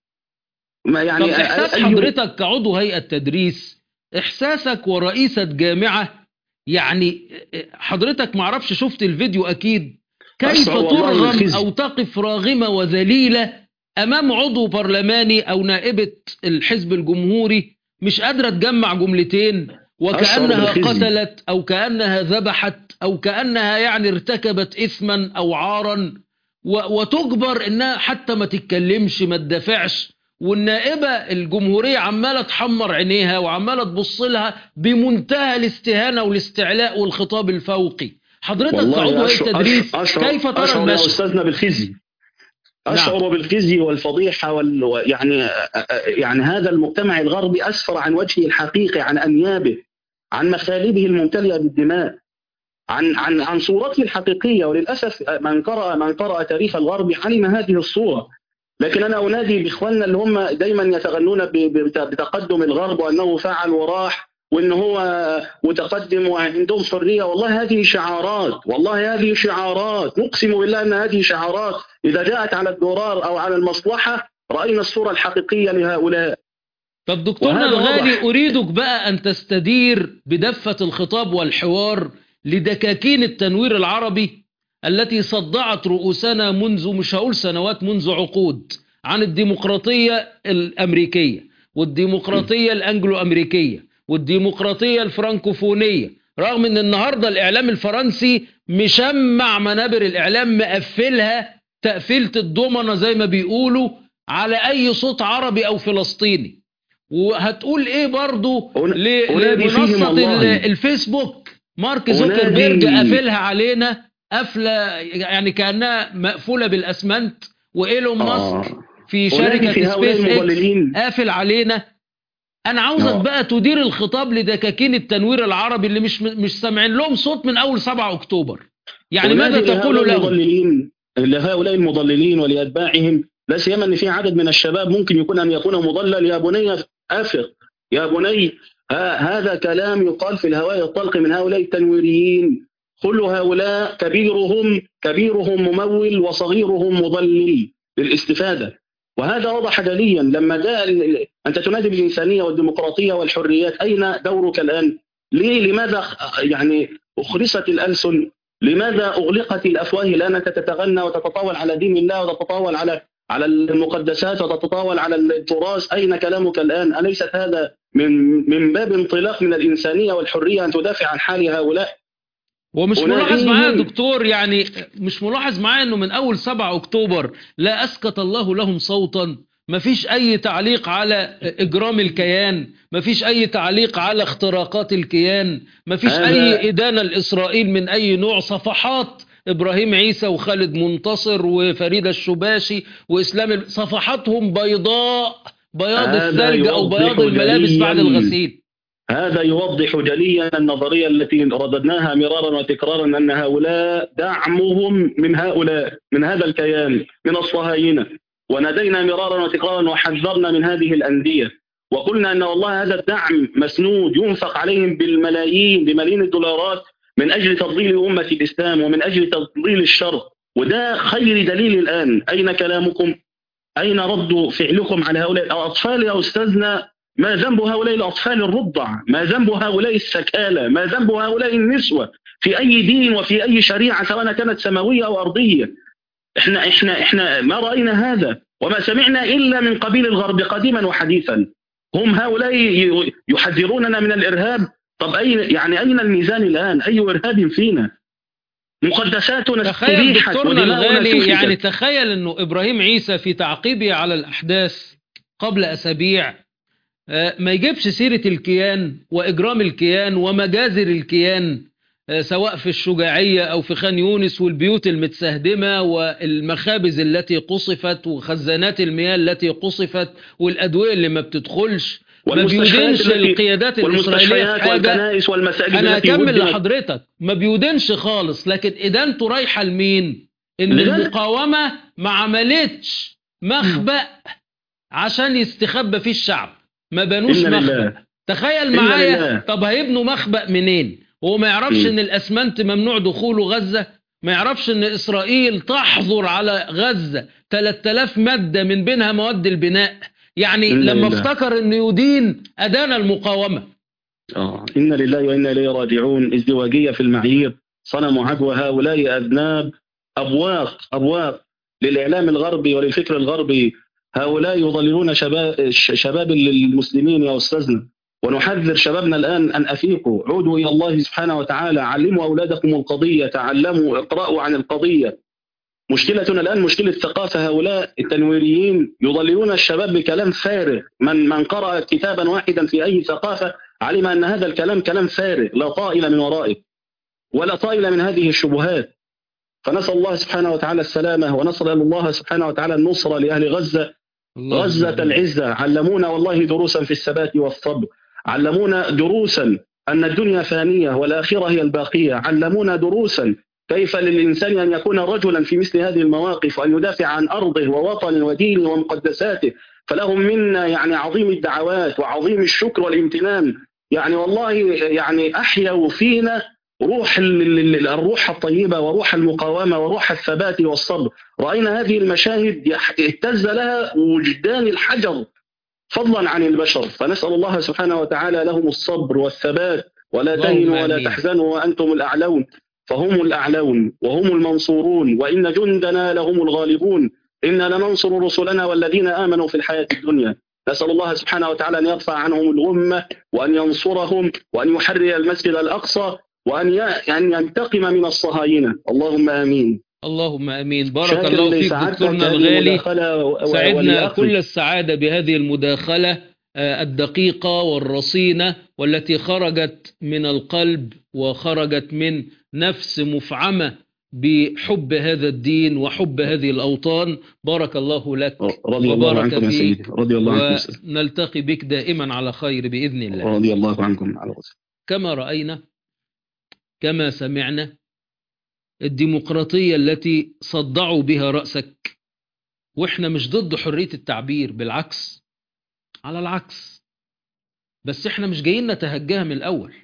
ما يعني طب إحساس أي- حضرتك كعضو هيئة تدريس إحساسك ورئيسة جامعة يعني حضرتك معرفش شفت الفيديو أكيد كيف أشعر والله ترغم بالخزي. أو تقف راغمة وذليلة أمام عضو برلماني أو نائبة الحزب الجمهوري مش قادرة تجمع جملتين وكأنها بالخزي. قتلت أو كأنها ذبحت أو كأنها يعني ارتكبت إثما أو عارا و- وتجبر إنها حتى ما تتكلمش ما تدافعش والنائبة الجمهورية عمالة تحمر عينيها وعمالة تبص لها بمنتهى الاستهانة والاستعلاء والخطاب الفوقي حضرتك كعضو هيئة أشعر- تدريس أشعر كيف ترى أشعر يا المشهد؟ أستاذنا بالخزي أشعر بالخزي والفضيحة وال... و- يعني يعني هذا المجتمع الغربي أسفر عن وجهه الحقيقي عن أنيابه عن مخالبه الممتلئة بالدماء عن عن عن صورته الحقيقية وللأسف من قرأ من قرأ تاريخ الغرب علم هذه الصورة لكن أنا أنادي بإخواننا اللي هم دايما يتغنون ب- ب- بتقدم الغرب وأنه فعل وراح وان هو متقدم وعندهم حريه والله هذه شعارات والله هذه شعارات نقسم بالله ان هذه شعارات اذا جاءت على الدولار او على المصلحه راينا الصوره الحقيقيه لهؤلاء طب دكتورنا وهذا الغالي واضح. أريدك بقى أن تستدير بدفة الخطاب والحوار لدكاكين التنوير العربي التي صدعت رؤوسنا منذ مش هقول سنوات منذ عقود عن الديمقراطية الأمريكية والديمقراطية الأنجلو أمريكية والديمقراطية الفرنكوفونية رغم ان النهاردة الإعلام الفرنسي مشمع منابر الإعلام مقفلها تقفيلة الضمنة زي ما بيقولوا على أي صوت عربي أو فلسطيني وهتقول ايه برضو أن- ل- أنادي فيهم لمنصة والله. ال- الفيسبوك مارك أنادي- زوكربيرج قافلها علينا قافلة يعني كأنها مقفولة بالأسمنت وإيلون ماسك آه. في أنادي شركة في هؤلاء سبيس اكس المضللين قافل علينا انا عاوزك آه. بقى تدير الخطاب لدكاكين التنوير العربي اللي مش مش سامعين لهم صوت من اول 7 اكتوبر يعني ماذا أنادي تقول لهؤلاء لهم المضللين لهؤلاء المضللين ولاتباعهم لا سيما ان في عدد من الشباب ممكن يكون ان يكون مضلل يا بني افق يا بني ها هذا كلام يقال في الهواء الطلق من هؤلاء التنويريين كل هؤلاء كبيرهم كبيرهم ممول وصغيرهم مضلل للاستفاده وهذا وضح جليا لما جاء ال- ال- انت تنادي بالانسانيه والديمقراطيه والحريات اين دورك الان؟ ليه لماذا خ- يعني اخرست الالسن؟ لماذا اغلقت الافواه الان انت تتغنى وتتطاول على دين الله وتتطاول على على المقدسات وتتطاول على التراث اين كلامك الان؟ اليست هذا من من باب انطلاق من الانسانيه والحريه ان تدافع عن حال هؤلاء؟ ومش أناديهم. ملاحظ معايا يا دكتور يعني مش ملاحظ معايا انه من اول 7 اكتوبر لا اسكت الله لهم صوتا مفيش اي تعليق على اجرام الكيان مفيش اي تعليق على اختراقات الكيان مفيش هذا- اي ادانه لاسرائيل من اي نوع صفحات ابراهيم عيسى وخالد منتصر وفريده الشباشي واسلام ال- صفحاتهم بيضاء بياض هذا الثلج او يوضح بياض الملابس بعد جلياً الغسيل هذا يوضح جليا النظريه التي رددناها مرارا وتكرارا ان هؤلاء دعمهم من هؤلاء من هذا الكيان من الصهاينه ونادينا مرارا وتكرارا وحذرنا من هذه الانديه وقلنا ان والله هذا الدعم مسنود ينفق عليهم بالملايين بملايين الدولارات من اجل تضليل امه الاسلام ومن اجل تضليل الشر وده خير دليل الان اين كلامكم؟ اين رد فعلكم على هؤلاء الاطفال يا استاذنا ما ذنب هؤلاء الأطفال الرضع ما ذنب هؤلاء السكالة ما ذنب هؤلاء النسوة في أي دين وفي أي شريعة سواء كانت سماوية أو أرضية إحنا, إحنا, إحنا ما رأينا هذا وما سمعنا إلا من قبيل الغرب قديما وحديثا هم هؤلاء ي- يحذروننا من الإرهاب طب أين يعني أين الميزان الآن أي إرهاب فينا مقدساتنا تخيل استبيحت دكتورنا ودماؤنا الغالي سفكت. يعني تخيل انه ابراهيم عيسى في تعقيبه على الاحداث قبل اسابيع آه، ما يجيبش سيرة الكيان واجرام الكيان ومجازر الكيان آه، سواء في الشجاعية او في خان يونس والبيوت المتسهدمة والمخابز التي قصفت وخزانات المياه التي قصفت والادوية اللي ما بتدخلش ما والمستشفيات بيدينش التي- القيادات الاسرائيلية في والمستشفيات حاجة والكنائس والمساجد انا التي هكمل هدمت. لحضرتك ما بيودنش خالص لكن ادانته رايحه لمين ان لذلك- المقاومه ما عملتش مخبأ عشان يستخبى فيه الشعب ما بنوش إنا مخبأ لله تخيل إنا معايا لله. طب هيبنوا مخبأ منين هو ما يعرفش مم. ان الاسمنت ممنوع دخوله غزة ما يعرفش ان اسرائيل تحظر على غزة 3000 مادة من بينها مواد البناء يعني إنا لما لله. افتكر انه يدين ادان المقاومة آه. إنا لله وإنا إليه راجعون ازدواجية في المعايير صنموا عجوة هؤلاء أذناب أبواق أبواق للإعلام الغربي وللفكر الغربي هؤلاء يضللون شباب, شباب المسلمين يا أستاذنا ونحذر شبابنا الآن أن أفيقوا عودوا إلى الله سبحانه وتعالى علموا أولادكم القضية تعلموا اقرأوا عن القضية مشكلتنا الآن مشكلة ثقافة هؤلاء التنويريين يضللون الشباب بكلام فارغ من من قرأ كتابا واحدا في أي ثقافة علم أن هذا الكلام كلام فارغ لا طائل من ورائه ولا طائل من هذه الشبهات فنسأل الله سبحانه وتعالى السلامة ونسأل الله سبحانه وتعالى النصرة لأهل غزة اللهم غزة آمين. العزة علمونا والله دروسا في الثبات والصبر علمونا دروسا أن الدنيا فانية والآخرة هي الباقية علمونا دروسا كيف للإنسان أن يكون رجلا في مثل هذه المواقف وأن يدافع عن أرضه ووطنه ودينه ومقدساته فلهم منا يعني عظيم الدعوات وعظيم الشكر والامتنان يعني والله يعني أحيوا فينا روح ال- ال- ال- الروح الطيبة وروح المقاومة وروح الثبات والصبر رأينا هذه المشاهد يح- اهتز لها وجدان الحجر فضلا عن البشر فنسأل الله سبحانه وتعالى لهم الصبر والثبات ولا اللهم تهنوا ولا آمين. تحزنوا وأنتم الأعلون فهم الأعلون وهم المنصورون وإن جندنا لهم الغالبون إنا لننصر رسلنا والذين آمنوا في الحياة الدنيا نسأل الله سبحانه وتعالى أن يرفع عنهم الغمة وأن ينصرهم وأن يحرر المسجد الأقصى وأن ي- أن ينتقم من الصهاينة اللهم آمين اللهم امين بارك شاكر الله فيك لسعادتك دكتورنا هذه الغالي المداخلة و- و- سعدنا ولأخي. كل السعادة بهذه المداخلة آه، الدقيقة والرصينة والتي خرجت من القلب وخرجت من نفس مفعمة بحب هذا الدين وحب هذه الأوطان بارك الله لك رضي الله وبارك عنكم يا فيك سيدي رضي الله عنكم يا سيدي. ونلتقي بك دائما على خير بإذن الله رضي الله عنكم على رأسي. كما رأينا كما سمعنا الديمقراطية التي صدعوا بها رأسك واحنا مش ضد حرية التعبير بالعكس على العكس بس احنا مش جايين نتهجاها من الأول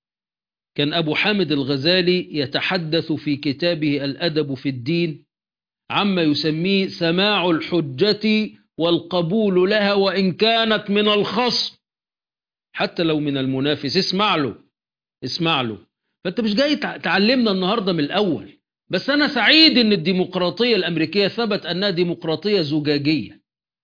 كان أبو حامد الغزالي يتحدث في كتابه الأدب في الدين عما يسميه سماع الحجة والقبول لها وإن كانت من الخصم حتى لو من المنافس اسمع له اسمع له فانت مش جاي تع- تعلمنا النهارده من الاول بس انا سعيد ان الديمقراطيه الامريكيه ثبت انها ديمقراطيه زجاجيه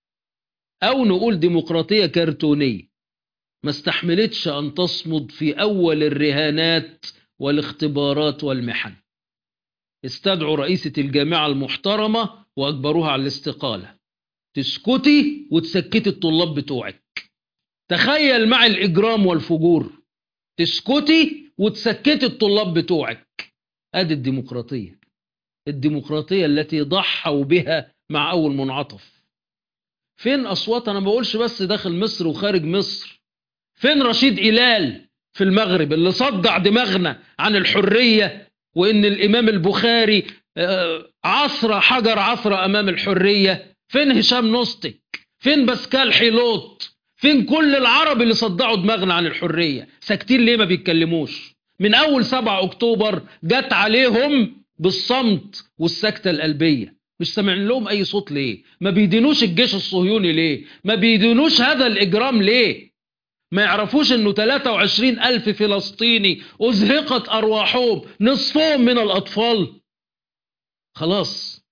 او نقول ديمقراطيه كرتونيه ما استحملتش ان تصمد في اول الرهانات والاختبارات والمحن استدعوا رئيسة الجامعة المحترمة وأجبروها على الاستقالة تسكتي وتسكتي الطلاب بتوعك تخيل مع الإجرام والفجور تسكتي وتسكتي الطلاب بتوعك ادي الديمقراطيه الديمقراطيه التي ضحوا بها مع اول منعطف فين اصوات انا ما بقولش بس داخل مصر وخارج مصر فين رشيد إلال في المغرب اللي صدع دماغنا عن الحريه وان الامام البخاري آه، عصر حجر عصر امام الحريه فين هشام نصتك فين باسكال حيلوت فين كل العرب اللي صدعوا دماغنا عن الحريه ساكتين ليه ما بيتكلموش من اول 7 اكتوبر جت عليهم بالصمت والسكته القلبيه مش سامعين لهم اي صوت ليه ما بيدينوش الجيش الصهيوني ليه ما بيدينوش هذا الاجرام ليه ما يعرفوش انه 23 الف فلسطيني ازهقت ارواحهم نصفهم من الاطفال خلاص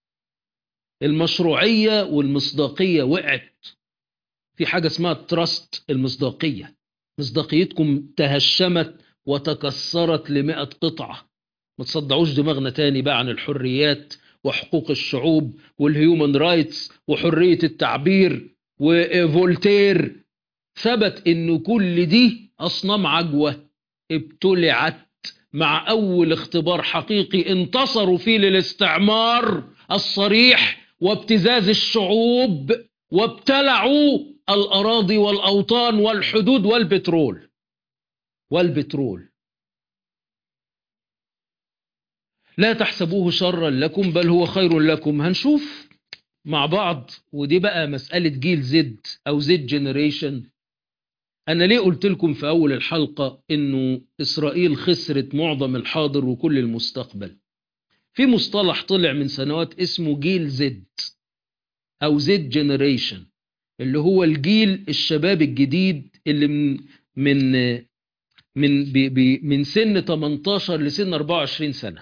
المشروعيه والمصداقيه وقعت في حاجه اسمها تراست المصداقيه مصداقيتكم تهشمت وتكسرت لمئة قطعة ما تصدعوش دماغنا تاني بقى عن الحريات وحقوق الشعوب والهيومن رايتس وحرية التعبير وفولتير ثبت ان كل دي اصنام عجوة ابتلعت مع اول اختبار حقيقي انتصروا فيه للاستعمار الصريح وابتزاز الشعوب وابتلعوا الاراضي والاوطان والحدود والبترول والبترول لا تحسبوه شرا لكم بل هو خير لكم هنشوف مع بعض ودي بقى مسألة جيل زد أو زد جنريشن أنا ليه قلت لكم في أول الحلقة إنه إسرائيل خسرت معظم الحاضر وكل المستقبل في مصطلح طلع من سنوات اسمه جيل زد أو زد جنريشن اللي هو الجيل الشباب الجديد اللي من من من بي بي من سن 18 لسن 24 سنة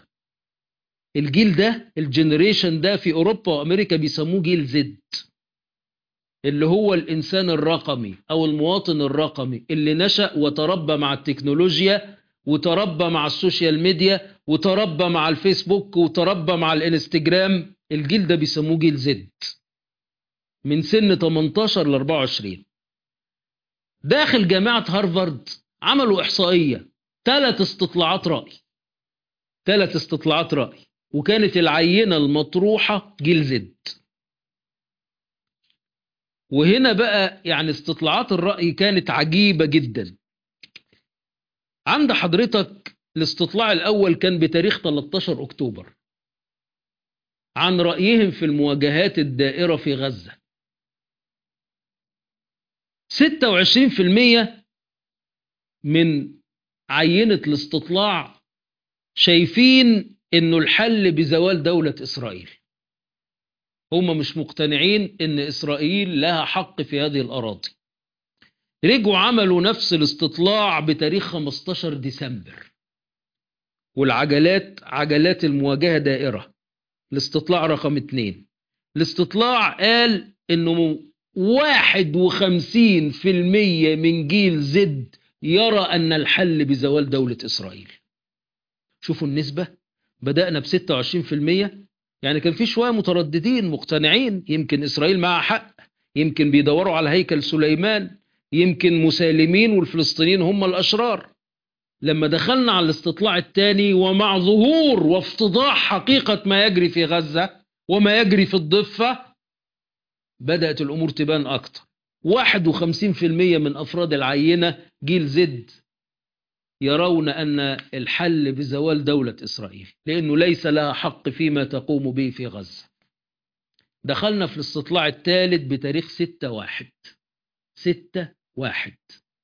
الجيل ده الجنريشن ده في أوروبا وأمريكا بيسموه جيل زد اللي هو الإنسان الرقمي أو المواطن الرقمي اللي نشأ وتربى مع التكنولوجيا وتربى مع السوشيال ميديا وتربى مع الفيسبوك وتربى مع الانستجرام الجيل ده بيسموه جيل زد من سن 18 ل 24 داخل جامعة هارفارد عملوا إحصائية ثلاث استطلاعات رأي ثلاث استطلاعات رأي وكانت العينة المطروحة جيل زد وهنا بقى يعني استطلاعات الرأي كانت عجيبة جدا عند حضرتك الاستطلاع الأول كان بتاريخ 13 أكتوبر عن رأيهم في المواجهات الدائرة في غزة 26% من عينة الاستطلاع شايفين انه الحل بزوال دولة اسرائيل هم مش مقتنعين ان اسرائيل لها حق في هذه الاراضي رجعوا عملوا نفس الاستطلاع بتاريخ 15 ديسمبر والعجلات عجلات المواجهة دائرة الاستطلاع رقم اتنين الاستطلاع قال انه واحد وخمسين في المية من جيل زد يرى أن الحل بزوال دولة إسرائيل شوفوا النسبة بدأنا بستة وعشرين في المية يعني كان في شوية مترددين مقتنعين يمكن إسرائيل معها حق يمكن بيدوروا على هيكل سليمان يمكن مسالمين والفلسطينيين هم الأشرار لما دخلنا على الاستطلاع الثاني ومع ظهور وافتضاح حقيقة ما يجري في غزة وما يجري في الضفة بدأت الأمور تبان أكتر 51% من أفراد العينة جيل زد يرون أن الحل بزوال دولة إسرائيل لأنه ليس لها حق فيما تقوم به في غزة دخلنا في الاستطلاع الثالث بتاريخ 6 واحد 6 واحد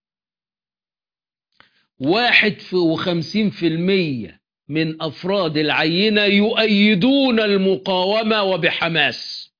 واحد وخمسين في المية من أفراد العينة يؤيدون المقاومة وبحماس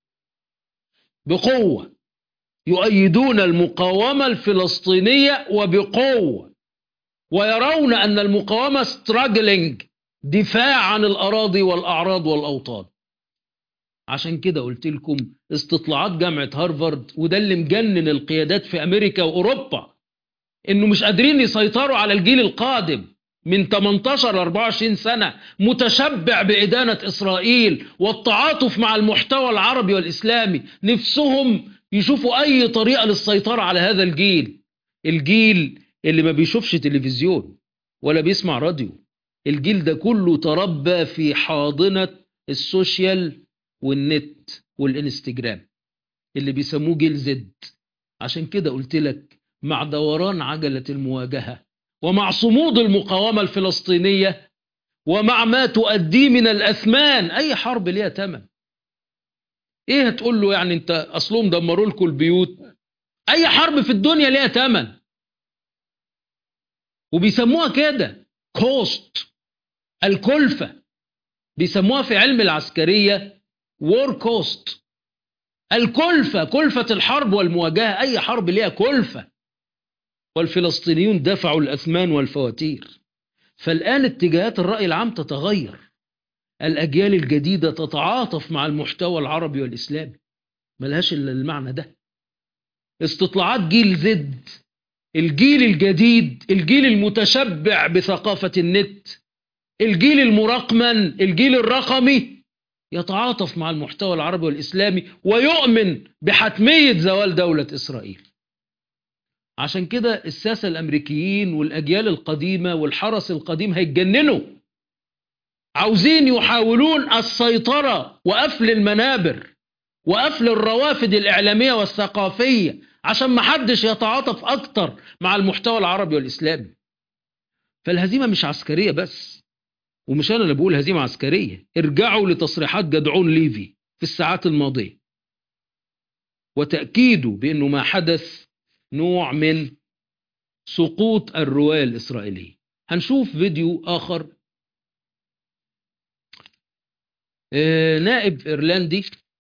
بقوة يؤيدون المقاومة الفلسطينية وبقوة ويرون أن المقاومة ستراجلينج دفاع عن الأراضي والأعراض والأوطان عشان كده قلت لكم استطلاعات جامعة هارفارد وده اللي مجنن القيادات في أمريكا وأوروبا إنه مش قادرين يسيطروا على الجيل القادم من 18 ل 24 سنة متشبع بإدانة إسرائيل والتعاطف مع المحتوى العربي والإسلامي نفسهم يشوفوا أي طريقة للسيطرة على هذا الجيل الجيل اللي ما بيشوفش تلفزيون ولا بيسمع راديو الجيل ده كله تربى في حاضنة السوشيال والنت والانستجرام اللي بيسموه جيل زد عشان كده قلت لك مع دوران عجلة المواجهة ومع صمود المقاومة الفلسطينية ومع ما تؤديه من الأثمان أي حرب ليها تمن إيه هتقول له يعني أنت أصلهم دمروا لكم البيوت أي حرب في الدنيا ليها تمن وبيسموها كده كوست الكلفة بيسموها في علم العسكرية وور كوست الكلفة كلفة الحرب والمواجهة أي حرب ليها كلفة والفلسطينيون دفعوا الأثمان والفواتير فالآن اتجاهات الرأي العام تتغير الأجيال الجديدة تتعاطف مع المحتوى العربي والإسلامي ملهاش إلا المعنى ده استطلاعات جيل زد الجيل الجديد الجيل المتشبع بثقافة النت الجيل المرقمن الجيل الرقمي يتعاطف مع المحتوى العربي والإسلامي ويؤمن بحتمية زوال دولة إسرائيل عشان كده الساسة الأمريكيين والأجيال القديمة والحرس القديم هيتجننوا عاوزين يحاولون السيطرة وقفل المنابر وقفل الروافد الإعلامية والثقافية عشان ما حدش يتعاطف أكتر مع المحتوى العربي والإسلامي فالهزيمة مش عسكرية بس ومش أنا اللي بقول هزيمة عسكرية ارجعوا لتصريحات جدعون ليفي في الساعات الماضية وتأكيده بأنه ما حدث نوع من سقوط الرواية الإسرائيلية هنشوف فيديو آخر آه نائب إيرلندي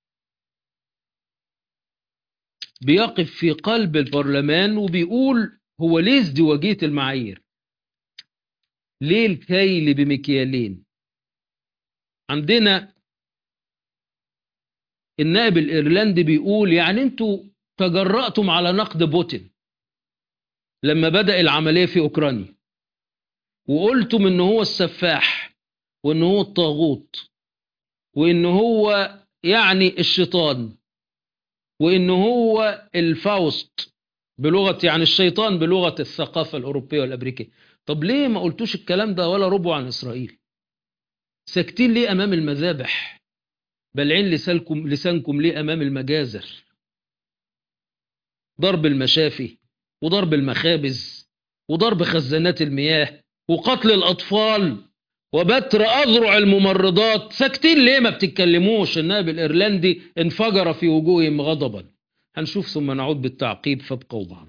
بيقف في قلب البرلمان وبيقول هو ليه ازدواجية المعايير ليه الكيل بمكيالين عندنا النائب الايرلندي بيقول يعني انتوا تجرأتم على نقد بوتين لما بدأ العملية في أوكرانيا وقلتم إن هو السفاح وإن هو الطاغوت وإن هو يعني الشيطان وإن هو الفاوست بلغة يعني الشيطان بلغة الثقافة الأوروبية والأمريكية طب ليه ما قلتوش الكلام ده ولا ربع عن إسرائيل ساكتين ليه أمام المذابح بلعين لسانكم, لسانكم ليه أمام المجازر ضرب المشافي وضرب المخابز وضرب خزانات المياه وقتل الأطفال وبتر أذرع الممرضات ساكتين ليه ما بتتكلموش النائب الإيرلندي انفجر في وجوههم غضبا هنشوف ثم نعود بالتعقيب فابقوا معنا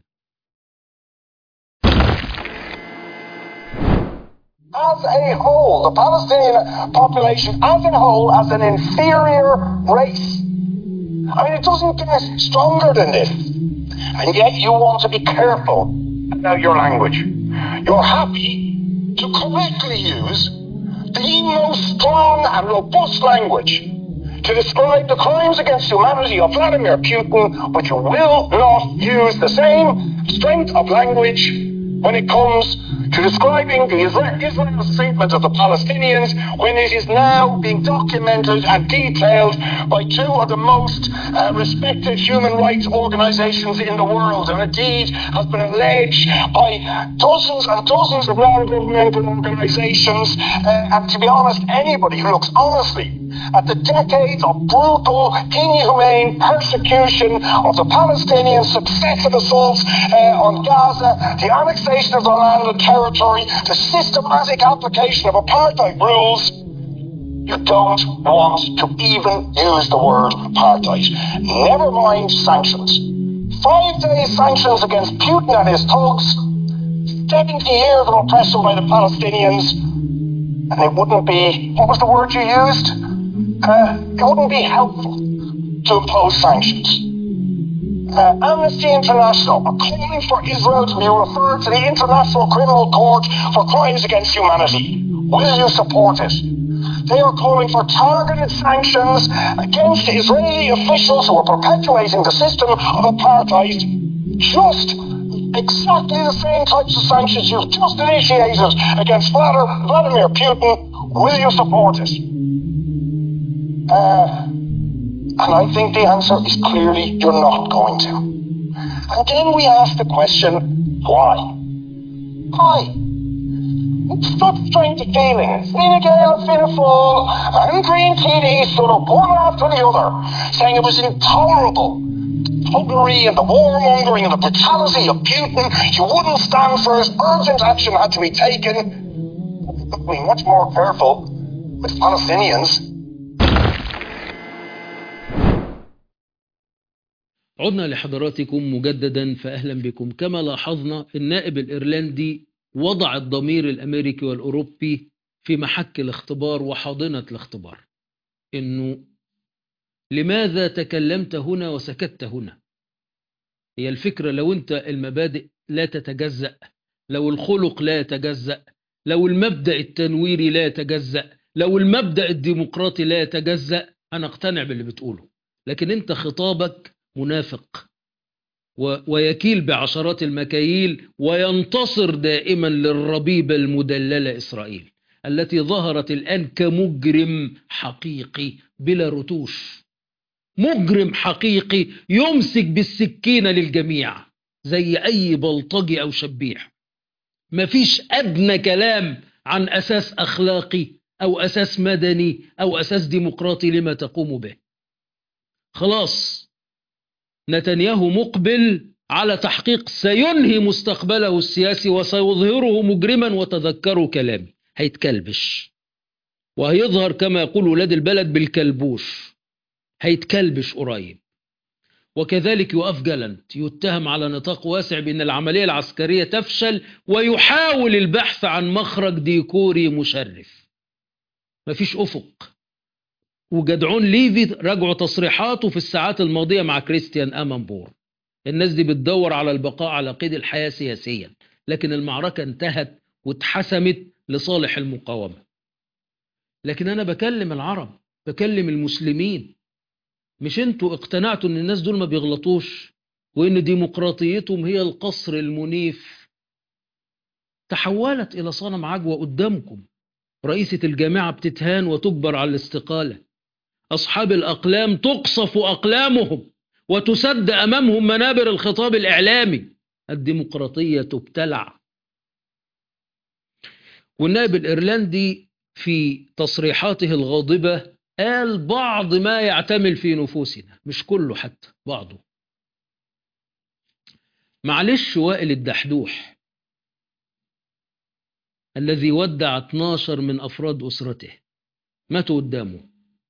as a whole, the Palestinian population as a whole, as an inferior race. I mean, it doesn't get stronger than this. And yet you want to be careful about your language. You're happy to correctly use the most strong and robust language to describe the crimes against humanity of Vladimir Putin, but you will not use the same strength of language when it comes to describing the Isra- Israel's treatment of the Palestinians when it is now being documented and detailed by two of the most uh, respected human rights organizations in the world and indeed has been alleged by dozens and dozens of non-governmental organizations uh, and to be honest anybody who looks honestly at the decades of brutal, inhumane persecution of the Palestinians, successive assaults uh, on Gaza, the annexation of the land and territory, the systematic application of apartheid rules, you don't want to even use the word apartheid. Never mind sanctions. Five days sanctions against Putin and his thugs, 70 years of oppression by the Palestinians, and it wouldn't be, what was the word you used? Uh, it wouldn't be helpful to impose sanctions. Uh, Amnesty International are calling for Israel to be referred to the International Criminal Court for crimes against humanity. Will you support it? They are calling for targeted sanctions against Israeli officials who are perpetuating the system of apartheid. Just exactly the same types of sanctions you've just initiated against Vladimir Putin. Will you support it? Uh, and I think the answer is clearly you're not going to. And then we ask the question, why? Why? Stop strange feelings. Fine Gael, Fianna Fáil, and Green TD stood up one after the other, saying it was intolerable. Thuggery and the warmongering and the brutality of Putin, you wouldn't stand for it. Urgent action had to be taken. Be much more careful with Palestinians. عدنا لحضراتكم مجددا فأهلا بكم كما لاحظنا النائب الإيرلندي وضع الضمير الأمريكي والأوروبي في محك الاختبار وحاضنة الاختبار إنه لماذا تكلمت هنا وسكت هنا هي الفكرة لو أنت المبادئ لا تتجزأ لو الخلق لا يتجزأ لو المبدأ التنويري لا يتجزأ لو المبدأ الديمقراطي لا يتجزأ أنا أقتنع باللي بتقوله لكن أنت خطابك منافق و- ويكيل بعشرات المكاييل وينتصر دائما للربيبة المدللة إسرائيل التي ظهرت الآن كمجرم حقيقي بلا رتوش مجرم حقيقي يمسك بالسكينة للجميع زي أي بلطجي أو شبيح مفيش أدنى كلام عن أساس أخلاقي أو أساس مدني أو أساس ديمقراطي لما تقوم به خلاص نتنياهو مقبل على تحقيق سينهي مستقبله السياسي وسيظهره مجرما وتذكروا كلامي هيتكلبش وهيظهر كما يقول ولاد البلد بالكلبوش هيتكلبش قريب وكذلك يقف جلنت يتهم على نطاق واسع بأن العملية العسكرية تفشل ويحاول البحث عن مخرج ديكوري مشرف مفيش أفق وجدعون ليفي راجعوا تصريحاته في الساعات الماضية مع كريستيان أمنبور الناس دي بتدور على البقاء على قيد الحياة سياسيا لكن المعركة انتهت واتحسمت لصالح المقاومة لكن أنا بكلم العرب بكلم المسلمين مش انتوا اقتنعتوا ان الناس دول ما بيغلطوش وإن ديمقراطيتهم هي القصر المنيف تحولت إلى صنم عجوة قدامكم رئيسة الجامعة بتتهان وتجبر على الاستقالة أصحاب الأقلام تقصف أقلامهم وتسد أمامهم منابر الخطاب الإعلامي الديمقراطية تبتلع والنائب الإيرلندي في تصريحاته الغاضبة قال بعض ما يعتمل في نفوسنا مش كله حتى بعضه معلش وائل الدحدوح الذي ودع 12 من أفراد أسرته ماتوا قدامه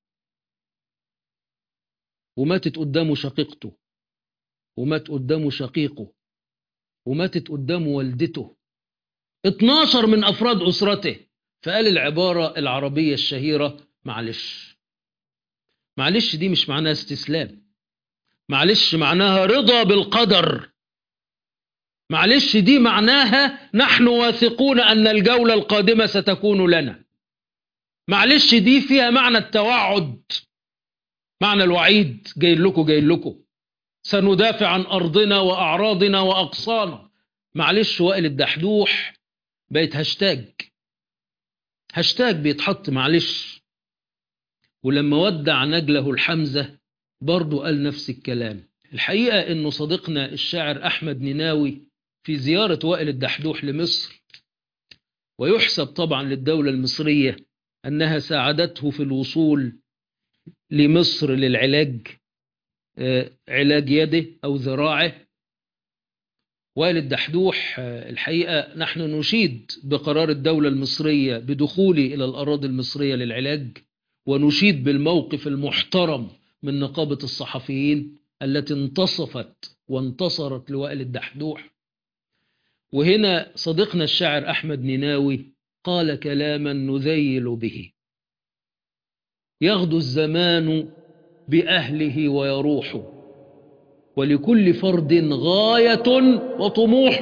وماتت قدامه شقيقته ومات قدامه شقيقه وماتت قدامه والدته 12 من أفراد أسرته فقال العبارة العربية الشهيرة معلش معلش دي مش معناها استسلام معلش معناها رضا بالقدر معلش دي معناها نحن واثقون أن الجولة القادمة ستكون لنا معلش دي فيها معنى التوعد معنى الوعيد جاي لكم جاي لكم سندافع عن أرضنا وأعراضنا وأقصانا معلش وائل الدحدوح بقت هاشتاج هاشتاج بيتحط معلش ولما ودع نجله الحمزة برضو قال نفس الكلام الحقيقة انه صديقنا الشاعر احمد نيناوي في زيارة وائل الدحدوح لمصر ويحسب طبعا للدولة المصرية انها ساعدته في الوصول لمصر للعلاج علاج يده او ذراعه وائل الدحدوح الحقيقة نحن نشيد بقرار الدولة المصرية بدخولي إلى الأراضي المصرية للعلاج ونشيد بالموقف المحترم من نقابة الصحفيين التي انتصفت وانتصرت لوائل الدحدوح وهنا صديقنا الشاعر أحمد نيناوي قال كلاما نذيل به يغدو الزمان بأهله ويروح ولكل فرد غاية وطموح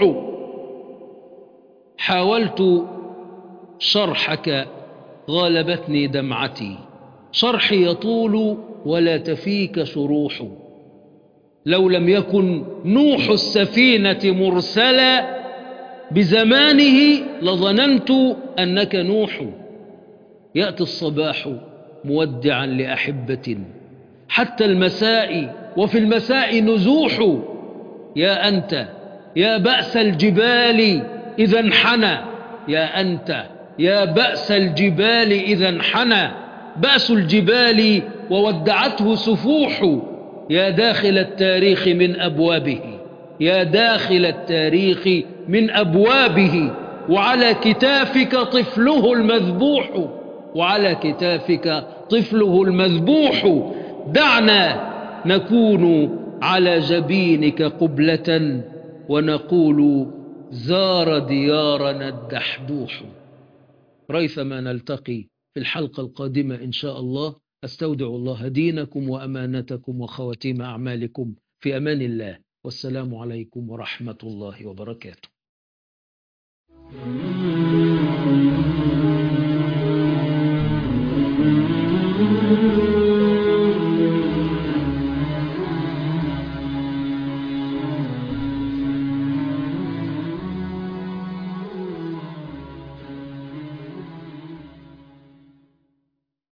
حاولت شرحك غالبتني دمعتي شرحي يطول ولا تفيك شروح لو لم يكن نوح السفينة مرسلا بزمانه لظننت أنك نوح يأتي الصباح مودعا لأحبة حتى المساء وفي المساء نزوح يا أنت يا بأس الجبال إذا انحنى يا أنت يا بأس الجبال إذا انحنى بأس الجبال وودعته سفوح يا داخل التاريخ من أبوابه يا داخل التاريخ من أبوابه وعلى كتافك طفله المذبوح وعلى كتافك طفله المذبوح دعنا نكون على جبينك قبلة ونقول زار ديارنا الدحدوح ريثما نلتقي في الحلقة القادمة إن شاء الله أستودع الله دينكم وأمانتكم وخواتيم أعمالكم في أمان الله والسلام عليكم ورحمة الله وبركاته